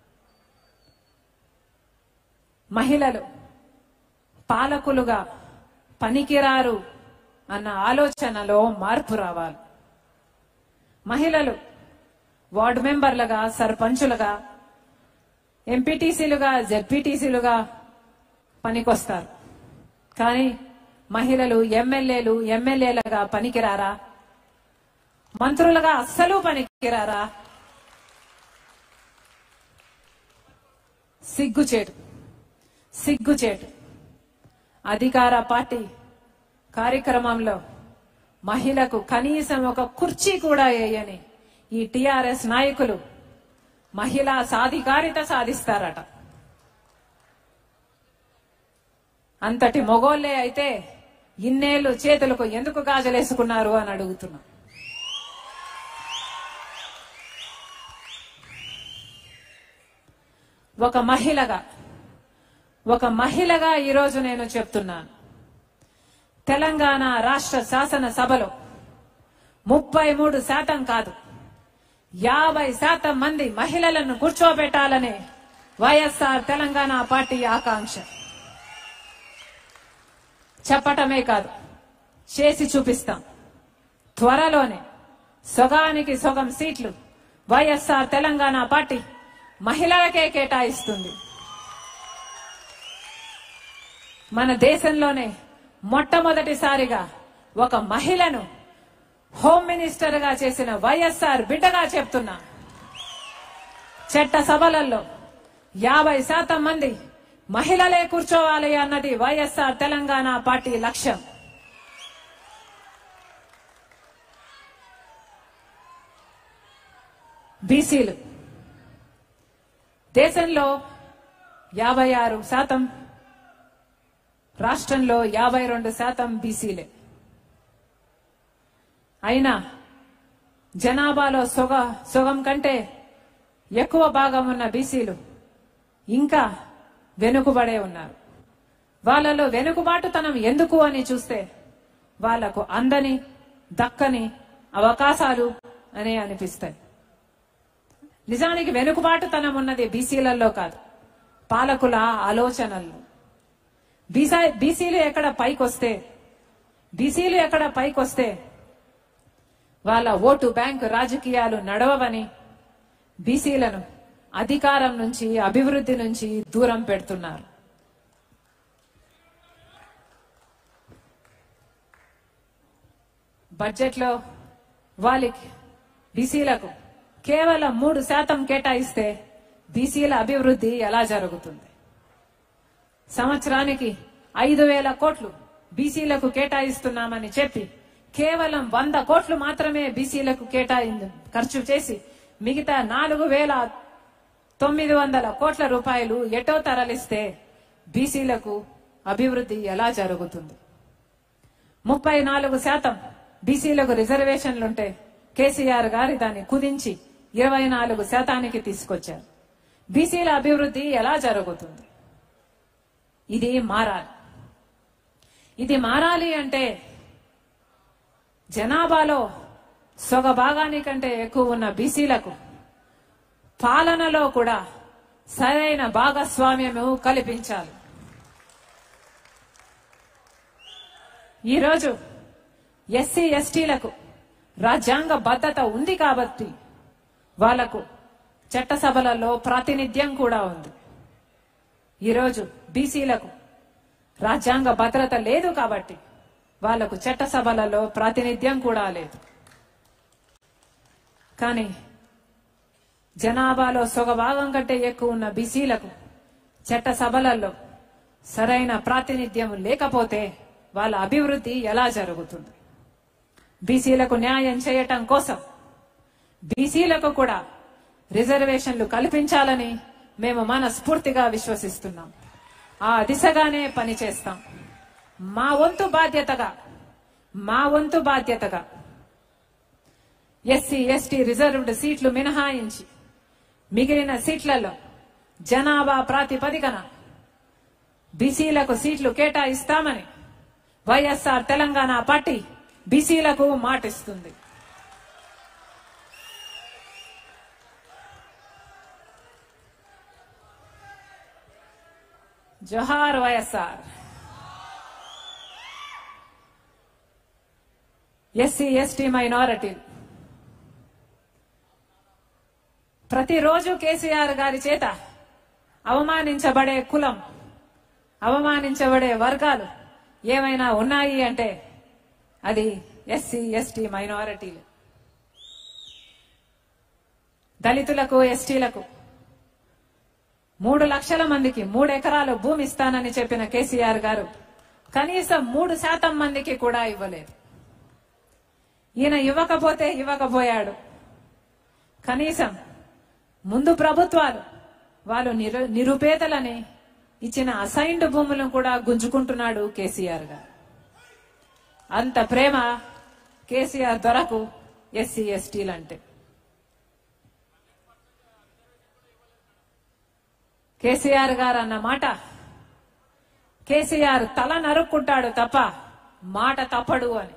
మహిళలు పాలకులుగా పనికిరారు అన్న ఆలోచనలో మార్పు రావాలి మహిళలు వార్డు మెంబర్లుగా సర్పంచులుగా ఎంపీటీసీలుగా జెడ్పీటీసీలుగా పనికొస్తారు కానీ మహిళలు ఎమ్మెల్యేలు ఎమ్మెల్యేలుగా పనికిరారా మంత్రులుగా అస్సలు పనికిరారా సిగ్గుచేటు సిగ్గుచేటు అధికార పార్టీ కార్యక్రమంలో మహిళకు కనీసం ఒక కుర్చీ కూడా వేయని ఈ టిఆర్ఎస్ నాయకులు మహిళా సాధికారిత సాధిస్తారట అంతటి మొగోళ్లే అయితే ఇన్నేళ్లు చేతులకు ఎందుకు గాజలేసుకున్నారు అని అడుగుతున్నా ఒక మహిళగా ఒక మహిళగా ఈరోజు నేను చెప్తున్నాను తెలంగాణ రాష్ట్ర శాసన సభలో ముప్పై మూడు శాతం కాదు యాభై శాతం మంది మహిళలను కూర్చోబెట్టాలనే వైఎస్ఆర్ తెలంగాణ పార్టీ ఆకాంక్ష చెప్పటమే కాదు చేసి చూపిస్తాం త్వరలోనే సొగానికి సొగం సీట్లు వైఎస్ఆర్ తెలంగాణ పార్టీ మహిళలకే కేటాయిస్తుంది మన దేశంలోనే మొట్టమొదటిసారిగా ఒక మహిళను హోమ్ మినిస్టర్ గా చేసిన వైఎస్ఆర్ బిడ్డగా చెప్తున్నా చట్ట సభలలో యాభై శాతం మంది మహిళలే కూర్చోవాలి అన్నది వైఎస్ఆర్ తెలంగాణ పార్టీ లక్ష్యం బీసీలు దేశంలో యాభై ఆరు శాతం రాష్ట్రంలో యాభై రెండు శాతం బీసీలే అయినా జనాభాలో సొగ సొగం కంటే ఎక్కువ భాగం ఉన్న బీసీలు ఇంకా వెనుకబడే ఉన్నారు వాళ్ళలో వెనుకబాటుతనం ఎందుకు అని చూస్తే వాళ్లకు అందని దక్కని అవకాశాలు అనే అనిపిస్తాయి నిజానికి వెనుకబాటుతనం ఉన్నది బీసీలలో కాదు పాలకుల ఆలోచనల్లో బీసీ బీసీలు ఎక్కడ పైకొస్తే బీసీలు ఎక్కడ పైకొస్తే వాళ్ళ ఓటు బ్యాంకు రాజకీయాలు నడవవని బీసీలను అధికారం నుంచి అభివృద్ధి నుంచి దూరం పెడుతున్నారు బడ్జెట్లో వాళ్ళకి బీసీలకు కేవలం మూడు శాతం కేటాయిస్తే బీసీల అభివృద్ధి ఎలా జరుగుతుంది సంవత్సరానికి ఐదు వేల కోట్లు బీసీలకు కేటాయిస్తున్నామని చెప్పి కేవలం వంద కోట్లు మాత్రమే బీసీలకు కేటాయి ఖర్చు చేసి మిగతా నాలుగు వేల తొమ్మిది వందల కోట్ల రూపాయలు ఎటో తరలిస్తే బీసీలకు అభివృద్ధి ఎలా జరుగుతుంది ముప్పై నాలుగు శాతం బీసీలకు రిజర్వేషన్లుంటే కేసీఆర్ గారి దాన్ని కుదించి ఇరవై నాలుగు శాతానికి తీసుకొచ్చారు బీసీల అభివృద్ధి ఎలా జరుగుతుంది ఇది మారాలి ఇది మారాలి అంటే జనాభాలో సొగ భాగానికంటే ఎక్కువ ఉన్న బీసీలకు పాలనలో కూడా సరైన భాగస్వామ్యము కల్పించాలి ఈరోజు ఎస్సీ ఎస్టీలకు రాజ్యాంగ భద్రత ఉంది కాబట్టి వాళ్లకు చట్టసభలలో ప్రాతినిధ్యం కూడా ఉంది ఈరోజు బీసీలకు రాజ్యాంగ భద్రత లేదు కాబట్టి వాళ్లకు చట్టసభలలో ప్రాతినిధ్యం కూడా లేదు కానీ జనాభాలో సొగభాగం కంటే ఎక్కువ ఉన్న బీసీలకు చట్టసభలలో సరైన ప్రాతినిధ్యం లేకపోతే వాళ్ళ అభివృద్ధి ఎలా జరుగుతుంది బీసీలకు న్యాయం చేయటం కోసం బీసీలకు కూడా రిజర్వేషన్లు కల్పించాలని మేము మనస్ఫూర్తిగా విశ్వసిస్తున్నాం ఆ దిశగానే పనిచేస్తాం మా వంతు బాధ్యతగా మా వంతు బాధ్యతగా ఎస్సీ ఎస్టీ రిజర్వ్డ్ సీట్లు మినహాయించి మిగిలిన సీట్లలో జనాభా ప్రాతిపదికన బీసీలకు సీట్లు కేటాయిస్తామని వైఎస్ఆర్ తెలంగాణ పార్టీ బీసీలకు మాటిస్తుంది జోహార్ వైఎస్ఆర్ ఎస్సీ ఎస్టీ మైనారిటీ ప్రతిరోజు కేసీఆర్ గారి చేత అవమానించబడే కులం అవమానించబడే వర్గాలు ఏమైనా ఉన్నాయి అంటే అది ఎస్సీ ఎస్టీ మైనారిటీలు దళితులకు ఎస్టీలకు మూడు లక్షల మందికి మూడు ఎకరాలు భూమి ఇస్తానని చెప్పిన కేసీఆర్ గారు కనీసం మూడు శాతం మందికి కూడా ఇవ్వలేదు ఈయన ఇవ్వకపోతే ఇవ్వకపోయాడు కనీసం ముందు ప్రభుత్వాలు వాళ్ళు నిరు నిరుపేదలని ఇచ్చిన అసైన్డ్ భూములను కూడా గుంజుకుంటున్నాడు కేసీఆర్ గారు అంత ప్రేమ కేసీఆర్ దొరకు ఎస్సీ ఎస్టీలంటే కేసీఆర్ గారు అన్న మాట కేసీఆర్ తల నరుక్కుంటాడు తప్ప మాట తప్పడు అని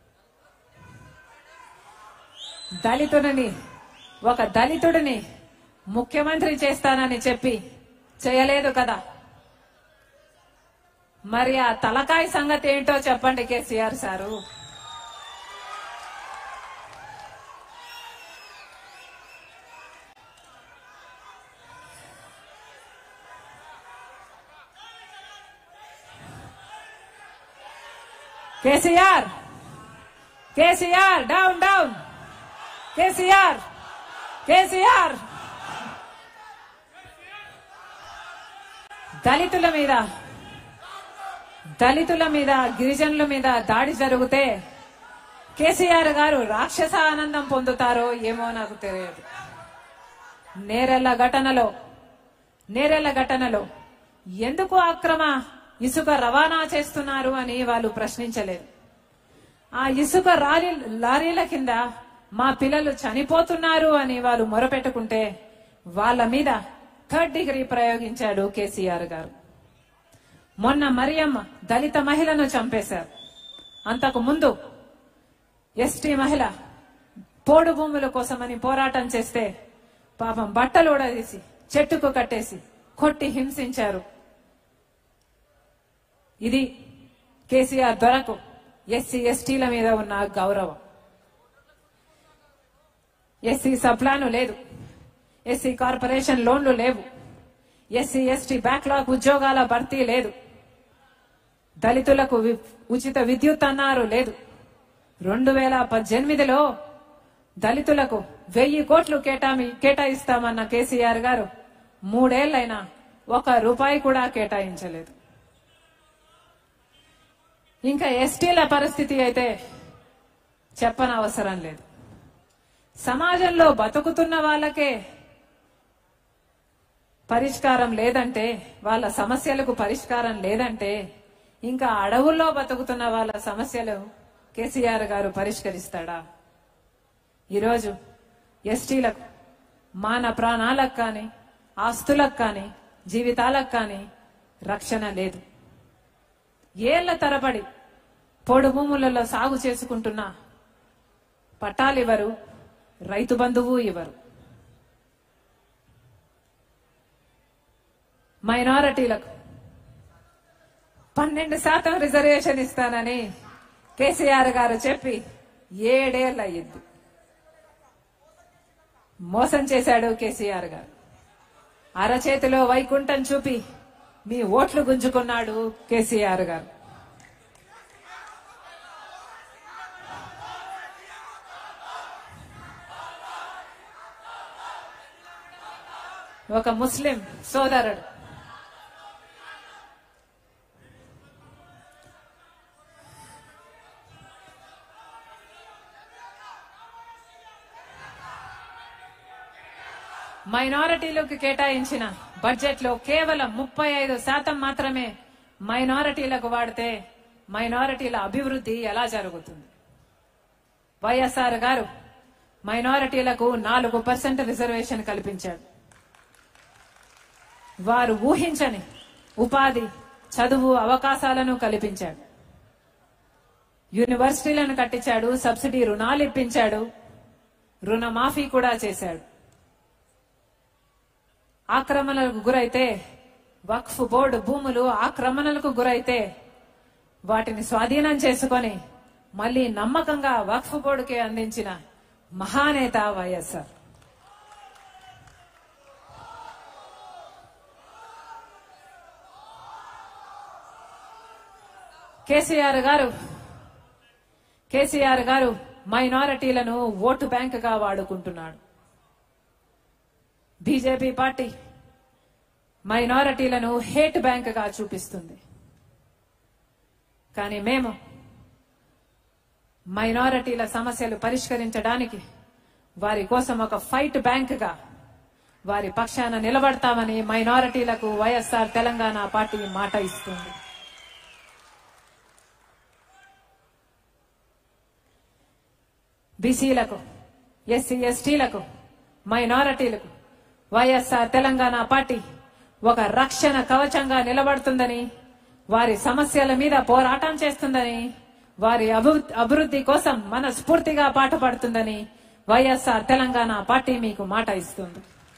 దళితుడిని ఒక దళితుడిని ముఖ్యమంత్రి చేస్తానని చెప్పి చేయలేదు కదా మరి ఆ తలకాయ సంగతి ఏంటో చెప్పండి KCR sir KCR KCR down down KCR KCR దళితుల మీద దళితుల మీద గిరిజనుల మీద దాడి జరిగితే కేసీఆర్ గారు రాక్షస ఆనందం పొందుతారో ఏమో నాకు తెలియదు నేరెళ్ల ఘటనలో నేరెళ్ల ఘటనలో ఎందుకు అక్రమ ఇసుక రవాణా చేస్తున్నారు అని వాళ్ళు ప్రశ్నించలేదు ఆ ఇసుక లారీ లారీల కింద మా పిల్లలు చనిపోతున్నారు అని వాళ్ళు మొరపెట్టుకుంటే వాళ్ళ మీద థర్డ్ డిగ్రీ ప్రయోగించాడు కేసీఆర్ గారు మొన్న మరియమ్మ దళిత మహిళను చంపేశారు అంతకు ముందు ఎస్టీ మహిళ పోడు భూముల కోసమని పోరాటం చేస్తే పాపం బట్టలు ఊడదీసి చెట్టుకు కట్టేసి కొట్టి హింసించారు ఇది కేసీఆర్ దొరకు ఎస్సీ ఎస్టీల మీద ఉన్న గౌరవం ఎస్సీ సప్లాను లేదు ఎస్సీ కార్పొరేషన్ లోన్లు లేవు ఎస్సీ ఎస్టీ బ్యాక్లాగ్ ఉద్యోగాల భర్తీ లేదు దళితులకు వి- ఉచిత విద్యుత్ అన్నారు లేదు రెండు వేల పద్దెనిమిదిలో దళితులకు వెయ్యి కోట్లు కేటామి కేటాయిస్తామన్న కేసీఆర్ గారు మూడేళ్లైనా ఒక రూపాయి కూడా కేటాయించలేదు ఇంకా ఎస్టీల పరిస్థితి అయితే చెప్పనవసరం లేదు సమాజంలో బతుకుతున్న వాళ్ళకే పరిష్కారం లేదంటే వాళ్ళ సమస్యలకు పరిష్కారం లేదంటే ఇంకా అడవుల్లో బతుకుతున్న వాళ్ళ సమస్యలు కేసీఆర్ గారు పరిష్కరిస్తాడా ఈరోజు ఎస్టీలకు మాన ప్రాణాలకు కానీ ఆస్తులకు కానీ జీవితాలకు కానీ రక్షణ లేదు ఏళ్ల తరబడి పొడు భూములలో సాగు చేసుకుంటున్న పట్టాలివ్వరు రైతు బంధువు ఇవ్వరు మైనారిటీలకు పన్నెండు శాతం రిజర్వేషన్ ఇస్తానని కేసీఆర్ గారు చెప్పి ఏడేళ్ళు అయ్యింది మోసం చేశాడు కేసీఆర్ గారు అరచేతిలో వైకుంఠం చూపి మీ ఓట్లు గుంజుకున్నాడు కేసీఆర్ గారు ఒక ముస్లిం సోదరుడు మైనారిటీలకు కేటాయించిన బడ్జెట్ లో కేవలం ముప్పై ఐదు శాతం మాత్రమే మైనారిటీలకు వాడితే మైనారిటీల అభివృద్ధి ఎలా జరుగుతుంది వైఎస్ఆర్ గారు మైనారిటీలకు నాలుగు పర్సెంట్ రిజర్వేషన్ కల్పించాడు వారు ఊహించని ఉపాధి చదువు అవకాశాలను కల్పించాడు యూనివర్సిటీలను కట్టించాడు సబ్సిడీ రుణాలు ఇప్పించాడు రుణమాఫీ కూడా చేశాడు ఆక్రమణలకు గురైతే వక్ఫ్ బోర్డు భూములు ఆక్రమణలకు గురైతే వాటిని స్వాధీనం చేసుకొని మళ్ళీ నమ్మకంగా వక్ఫ్ బోర్డుకే అందించిన మహానేత వైఎస్ఆర్ కేసీఆర్ గారు కేసీఆర్ గారు మైనారిటీలను ఓటు బ్యాంకుగా వాడుకుంటున్నాడు బీజేపీ పార్టీ మైనారిటీలను హేట్ బ్యాంకుగా చూపిస్తుంది కానీ మేము మైనారిటీల సమస్యలు పరిష్కరించడానికి వారి కోసం ఒక ఫైట్ బ్యాంకుగా వారి పక్షాన నిలబడతామని మైనారిటీలకు వైఎస్ఆర్ తెలంగాణ పార్టీ మాట ఇస్తుంది బీసీలకు ఎస్సీ ఎస్టీలకు మైనారిటీలకు వైఎస్ఆర్ తెలంగాణ పార్టీ ఒక రక్షణ కవచంగా నిలబడుతుందని వారి సమస్యల మీద పోరాటం చేస్తుందని వారి అభి- అభివృద్ధి కోసం మనస్ఫూర్తిగా పాటుపడుతుందని వైఎస్ఆర్ తెలంగాణ పార్టీ మీకు మాట ఇస్తుంది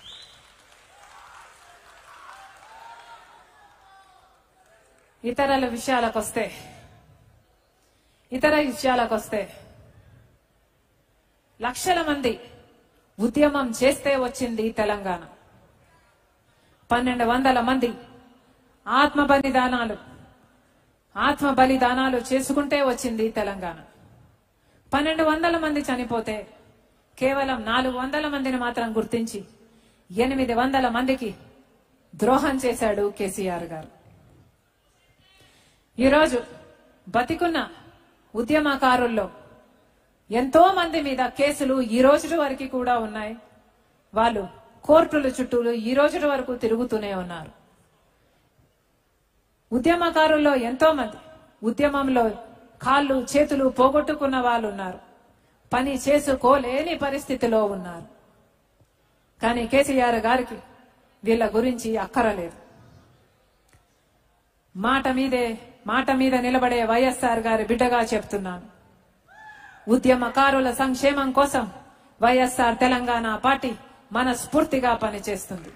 ఇతరుల విషయాలకొస్తే ఇతర విషయాలకొస్తే లక్షల మంది ఉద్యమం చేస్తే వచ్చింది తెలంగాణ పన్నెండు వందల మంది ఆత్మ బలిదానాలు ఆత్మ బలిదానాలు చేసుకుంటే వచ్చింది తెలంగాణ పన్నెండు వందల మంది చనిపోతే కేవలం నాలుగు వందల మందిని మాత్రం గుర్తించి ఎనిమిది వందల మందికి ద్రోహం చేశాడు కేసీఆర్ గారు ఈరోజు బతికున్న ఉద్యమకారుల్లో ఎంతో మంది మీద కేసులు ఈ రోజు వరకు కూడా ఉన్నాయి వాళ్ళు కోర్టుల చుట్టూ ఈ రోజు వరకు తిరుగుతూనే ఉన్నారు ఉద్యమకారుల్లో ఎంతో మంది ఉద్యమంలో కాళ్ళు చేతులు పోగొట్టుకున్న వాళ్ళు ఉన్నారు పని చేసుకోలేని పరిస్థితిలో ఉన్నారు కానీ కేసీఆర్ గారికి వీళ్ళ గురించి అక్కరలేదు మాట మీదే మాట మీద నిలబడే వైఎస్ఆర్ గారి బిడ్డగా చెప్తున్నాను ఉద్యమకారుల సంక్షేమం కోసం వైఎస్ఆర్ తెలంగాణ పార్టీ మనస్ఫూర్తిగా పనిచేస్తుంది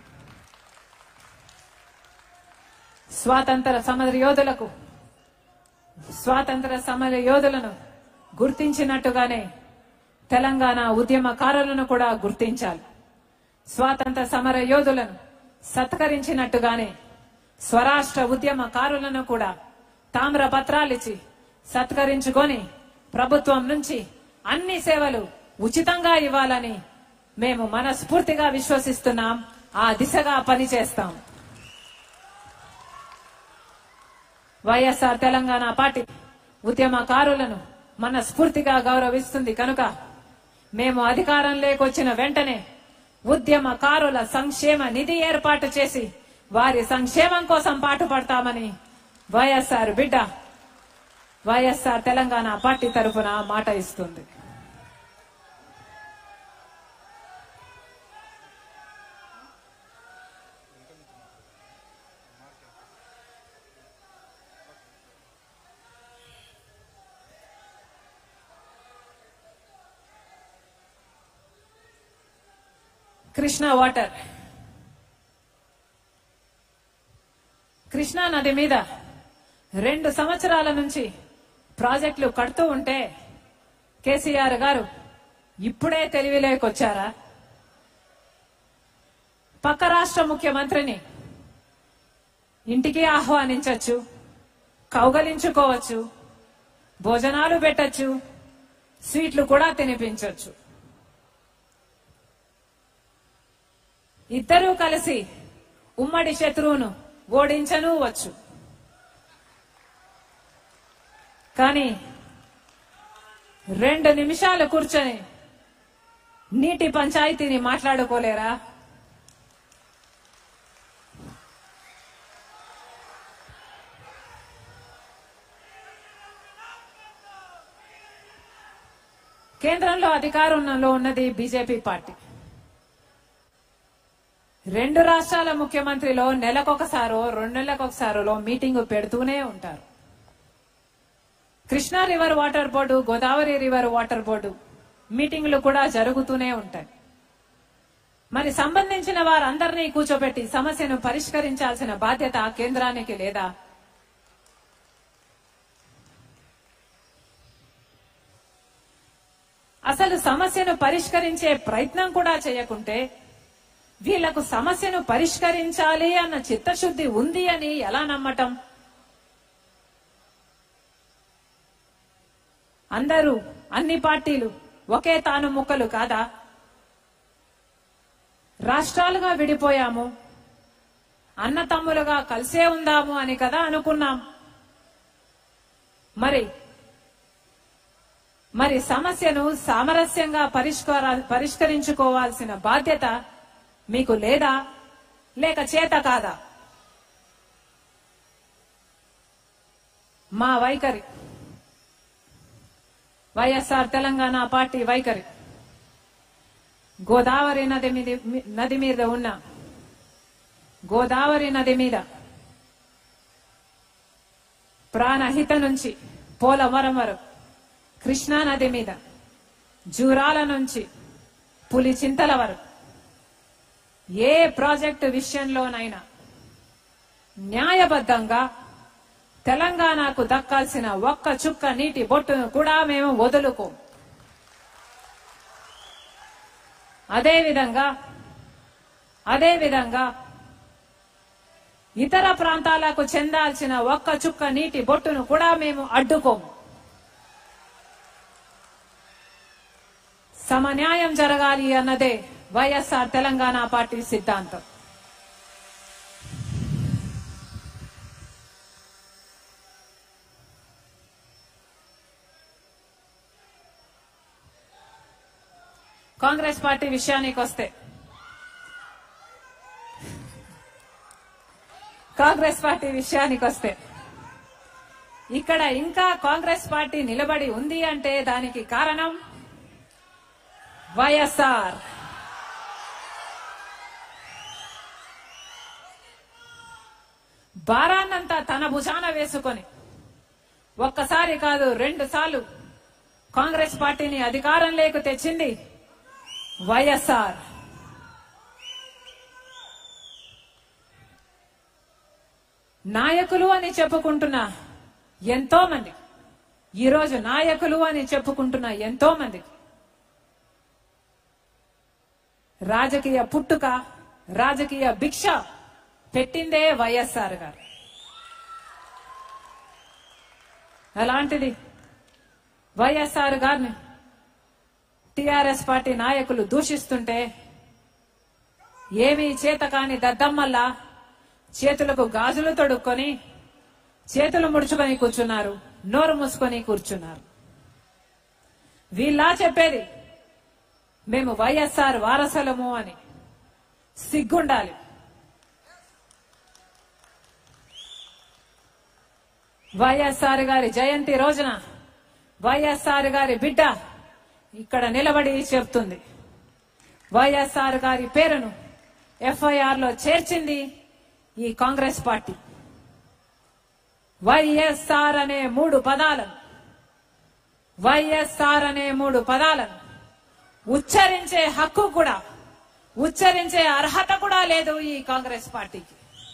స్వాతంత్ర సమర యోధులకు స్వాతంత్ర సమర యోధులను గుర్తించినట్టుగానే తెలంగాణ ఉద్యమకారులను కూడా గుర్తించాలి స్వాతంత్ర సమర యోధులను సత్కరించినట్టుగానే స్వరాష్ట్ర ఉద్యమకారులను కూడా తామ్ర పత్రాలిచ్చి సత్కరించుకొని ప్రభుత్వం నుంచి అన్ని సేవలు ఉచితంగా ఇవ్వాలని మేము మనస్ఫూర్తిగా విశ్వసిస్తున్నాం ఆ దిశగా పనిచేస్తాం వైఎస్ఆర్ తెలంగాణ పార్టీ ఉద్యమకారులను మనస్ఫూర్తిగా గౌరవిస్తుంది కనుక మేము అధికారం లేకొచ్చిన వెంటనే ఉద్యమకారుల సంక్షేమ నిధి ఏర్పాటు చేసి వారి సంక్షేమం కోసం పాటుపడతామని వైఎస్ఆర్ బిడ్డ వైఎస్ఆర్ తెలంగాణ పార్టీ తరఫున మాట ఇస్తుంది కృష్ణా వాటర్ కృష్ణా నది మీద రెండు సంవత్సరాల నుంచి ప్రాజెక్టులు కడుతూ ఉంటే కేసీఆర్ గారు ఇప్పుడే తెలివిలోకొచ్చారా పక్క రాష్ట్ర ముఖ్యమంత్రిని ఇంటికి ఆహ్వానించవచ్చు కౌగలించుకోవచ్చు భోజనాలు పెట్టచ్చు స్వీట్లు కూడా తినిపించవచ్చు ఇద్దరూ కలిసి ఉమ్మడి శత్రువును ఓడించను వచ్చు కానీ రెండు నిమిషాలు కూర్చొని నీటి పంచాయతీని మాట్లాడుకోలేరా కేంద్రంలో అధికారంలో ఉన్నది బీజేపీ పార్టీ రెండు రాష్ట్రాల ముఖ్యమంత్రిలో నెలకొకసారో రెండు నెలలకొకసారో మీటింగ్ పెడుతూనే ఉంటారు Krishna river water board Godavari river water board మీటింగ్లు కూడా జరుగుతూనే ఉంటాయి మరి సంబంధించిన వారందరినీ కూర్చోబెట్టి సమస్యను పరిష్కరించాల్సిన బాధ్యత కేంద్రానికి లేదా అసలు సమస్యను పరిష్కరించే ప్రయత్నం కూడా చేయకుంటే వీళ్లకు సమస్యను పరిష్కరించాలి అన్న చిత్తశుద్ధి ఉంది అని ఎలా నమ్మటం అందరూ అన్ని పార్టీలు ఒకే తాను ముక్కలు కాదా రాష్ట్రాలుగా విడిపోయాము అన్న తమ్ములుగా కలిసే ఉందాము అని కదా అనుకున్నాం మరి మరి సమస్యను సామరస్యంగా పరిష్కార పరిష్కరించుకోవాల్సిన బాధ్యత మీకు లేదా లేక చేత కాదా మా వైఖరి వైఎస్ఆర్ తెలంగాణ పార్టీ వైఖరి గోదావరి నది మీద నది మీద ఉన్న గోదావరి నది మీద ప్రాణహిత నుంచి పోలవరం వరకు కృష్ణా నది మీద జూరాల నుంచి పులిచింతల వరకు ఏ ప్రాజెక్టు విషయంలోనైనా న్యాయబద్ధంగా తెలంగాణకు దక్కాల్సిన ఒక్క చుక్క నీటి బొట్టును కూడా మేము వదులుకోం అదేవిధంగా అదేవిధంగా ఇతర ప్రాంతాలకు చెందాల్సిన ఒక్క చుక్క నీటి బొట్టును కూడా మేము అడ్డుకోము సమన్యాయం జరగాలి అన్నదే వైఎస్ఆర్ తెలంగాణ పార్టీ సిద్ధాంతం కాంగ్రెస్ పార్టీ విషయానికి వస్తే కాంగ్రెస్ పార్టీ విషయానికి వస్తే ఇక్కడ ఇంకా కాంగ్రెస్ పార్టీ నిలబడి ఉంది అంటే దానికి కారణం వైఎస్ఆర్ భారాన్నంతా తన భుజాన వేసుకొని ఒక్కసారి కాదు రెండు సార్లు కాంగ్రెస్ పార్టీని అధికారంలోకి తెచ్చింది వైఎస్ఆర్ నాయకులు అని చెప్పుకుంటున్న ఎంతో మంది ఈరోజు నాయకులు అని చెప్పుకుంటున్న ఎంతో మంది రాజకీయ పుట్టుక రాజకీయ భిక్ష పెట్టిందే వైఎస్ఆర్ గారు అలాంటిది వైఎస్ఆర్ గారిని టిఆర్ఎస్ పార్టీ నాయకులు దూషిస్తుంటే ఏమీ చేత కాని దద్దమ్మల్లా చేతులకు గాజులు తొడుక్కొని చేతులు ముడుచుకొని కూర్చున్నారు నోరు మూసుకొని కూర్చున్నారు వీళ్ళా చెప్పేది మేము వైఎస్ఆర్ వారసులము అని సిగ్గుండాలి వైఎస్ఆర్ గారి జయంతి రోజున వైఎస్ఆర్ గారి బిడ్డ ఇక్కడ నిలబడి చెప్తుంది వైఎస్ఆర్ గారి పేరును ఎఫ్ఐఆర్ లో చేర్చింది ఈ కాంగ్రెస్ పార్టీ వైఎస్ఆర్ అనే మూడు పదాలను వైఎస్ఆర్ అనే మూడు పదాలను ఉచ్చరించే హక్కు కూడా ఉచ్చరించే అర్హత కూడా లేదు ఈ కాంగ్రెస్ పార్టీకి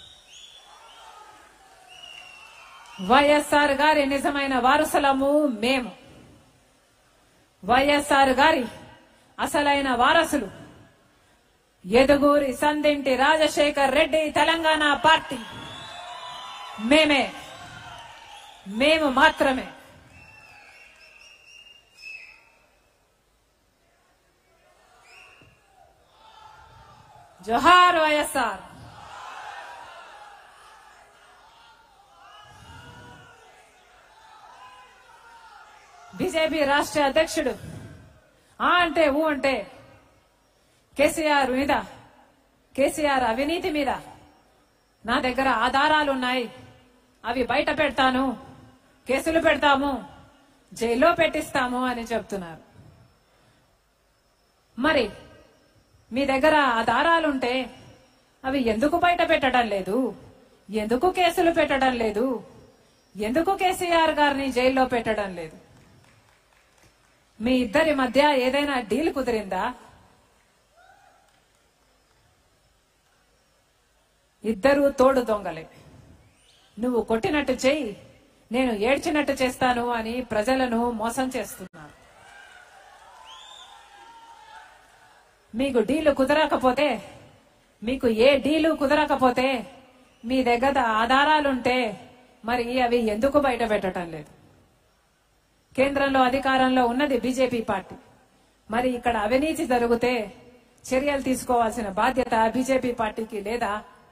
వైఎస్ఆర్ గారి నిజమైన వారసులము మేము వైఎస్ఆర్ గారి అసలైన వారసులు ఎదుగూరి సందింటి రాజశేఖర్ రెడ్డి తెలంగాణ పార్టీ మేమే మేము మాత్రమే జోహార్ వైఎస్ఆర్ బీజేపీ రాష్ట్ర అధ్యక్షుడు ఆ అంటే ఊ అంటే కేసీఆర్ మీద కేసీఆర్ అవినీతి మీద నా దగ్గర ఆధారాలు ఉన్నాయి అవి బయట పెడతాను కేసులు పెడతాము జైల్లో పెట్టిస్తాము అని చెప్తున్నారు మరి మీ దగ్గర ఆధారాలుంటే అవి ఎందుకు బయట పెట్టడం లేదు ఎందుకు కేసులు పెట్టడం లేదు ఎందుకు కేసీఆర్ గారిని జైల్లో పెట్టడం లేదు మీ ఇద్దరి మధ్య ఏదైనా డీల్ కుదిరిందా ఇద్దరు తోడు దొంగలే నువ్వు కొట్టినట్టు చెయ్యి నేను ఏడ్చినట్టు చేస్తాను అని ప్రజలను మోసం చేస్తున్నారు మీకు డీలు కుదరకపోతే మీకు ఏ డీలు కుదరకపోతే మీ దగ్గర ఆధారాలుంటే మరి అవి ఎందుకు బయట పెట్టడం లేదు కేంద్రంలో అధికారంలో ఉన్నది బీజేపీ పార్టీ మరి ఇక్కడ అవినీతి జరిగితే చర్యలు తీసుకోవాల్సిన బాధ్యత బీజేపీ పార్టీకి లేదా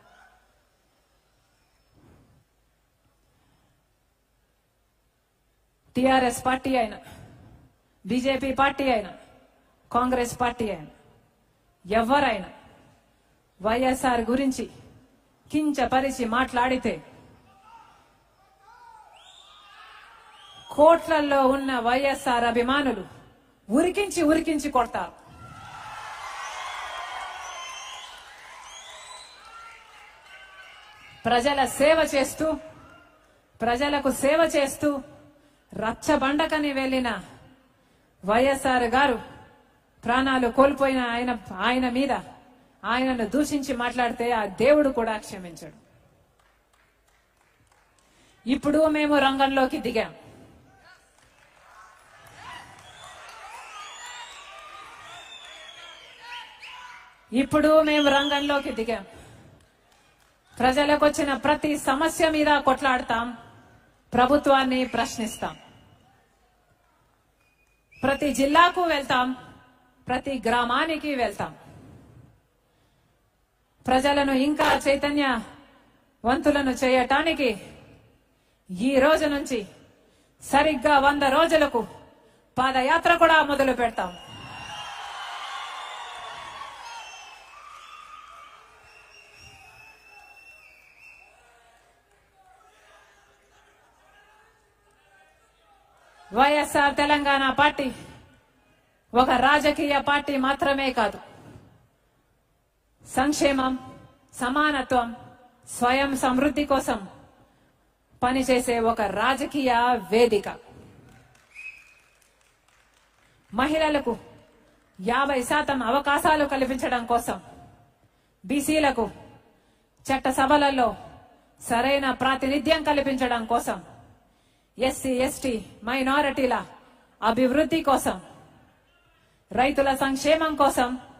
టిఆర్ఎస్ పార్టీ అయినా బీజేపీ పార్టీ అయినా కాంగ్రెస్ పార్టీ అయినా ఎవరైనా వైఎస్ఆర్ గురించి కించపరిచి మాట్లాడితే కోట్లల్లో ఉన్న వైఎస్ఆర్ అభిమానులు ఉరికించి ఉరికించి కొడతారు ప్రజల సేవ చేస్తూ ప్రజలకు సేవ చేస్తూ రచ్చబండకని వెళ్లిన వైఎస్ఆర్ గారు ప్రాణాలు కోల్పోయిన ఆయన ఆయన మీద ఆయనను దూషించి మాట్లాడితే ఆ దేవుడు కూడా క్షమించడు ఇప్పుడు మేము రంగంలోకి దిగాం ఇప్పుడు మేము రంగంలోకి దిగాం ప్రజలకు వచ్చిన ప్రతి సమస్య మీద కొట్లాడతాం ప్రభుత్వాన్ని ప్రశ్నిస్తాం ప్రతి జిల్లాకు వెళ్తాం ప్రతి గ్రామానికి వెళ్తాం ప్రజలను ఇంకా చైతన్య వంతులను చేయటానికి ఈ రోజు నుంచి సరిగ్గా వంద రోజులకు పాదయాత్ర కూడా మొదలు పెడతాం వైఎస్ఆర్ తెలంగాణ పార్టీ ఒక రాజకీయ పార్టీ మాత్రమే కాదు సంక్షేమం సమానత్వం స్వయం సమృద్ధి కోసం పనిచేసే ఒక రాజకీయ వేదిక మహిళలకు యాభై శాతం అవకాశాలు కల్పించడం కోసం బీసీలకు చట్టసభలలో సరైన ప్రాతినిధ్యం కల్పించడం కోసం ఎస్సీ ఎస్టీ మైనారిటీల అభివృద్ధి కోసం రైతుల సంక్షేమం కోసం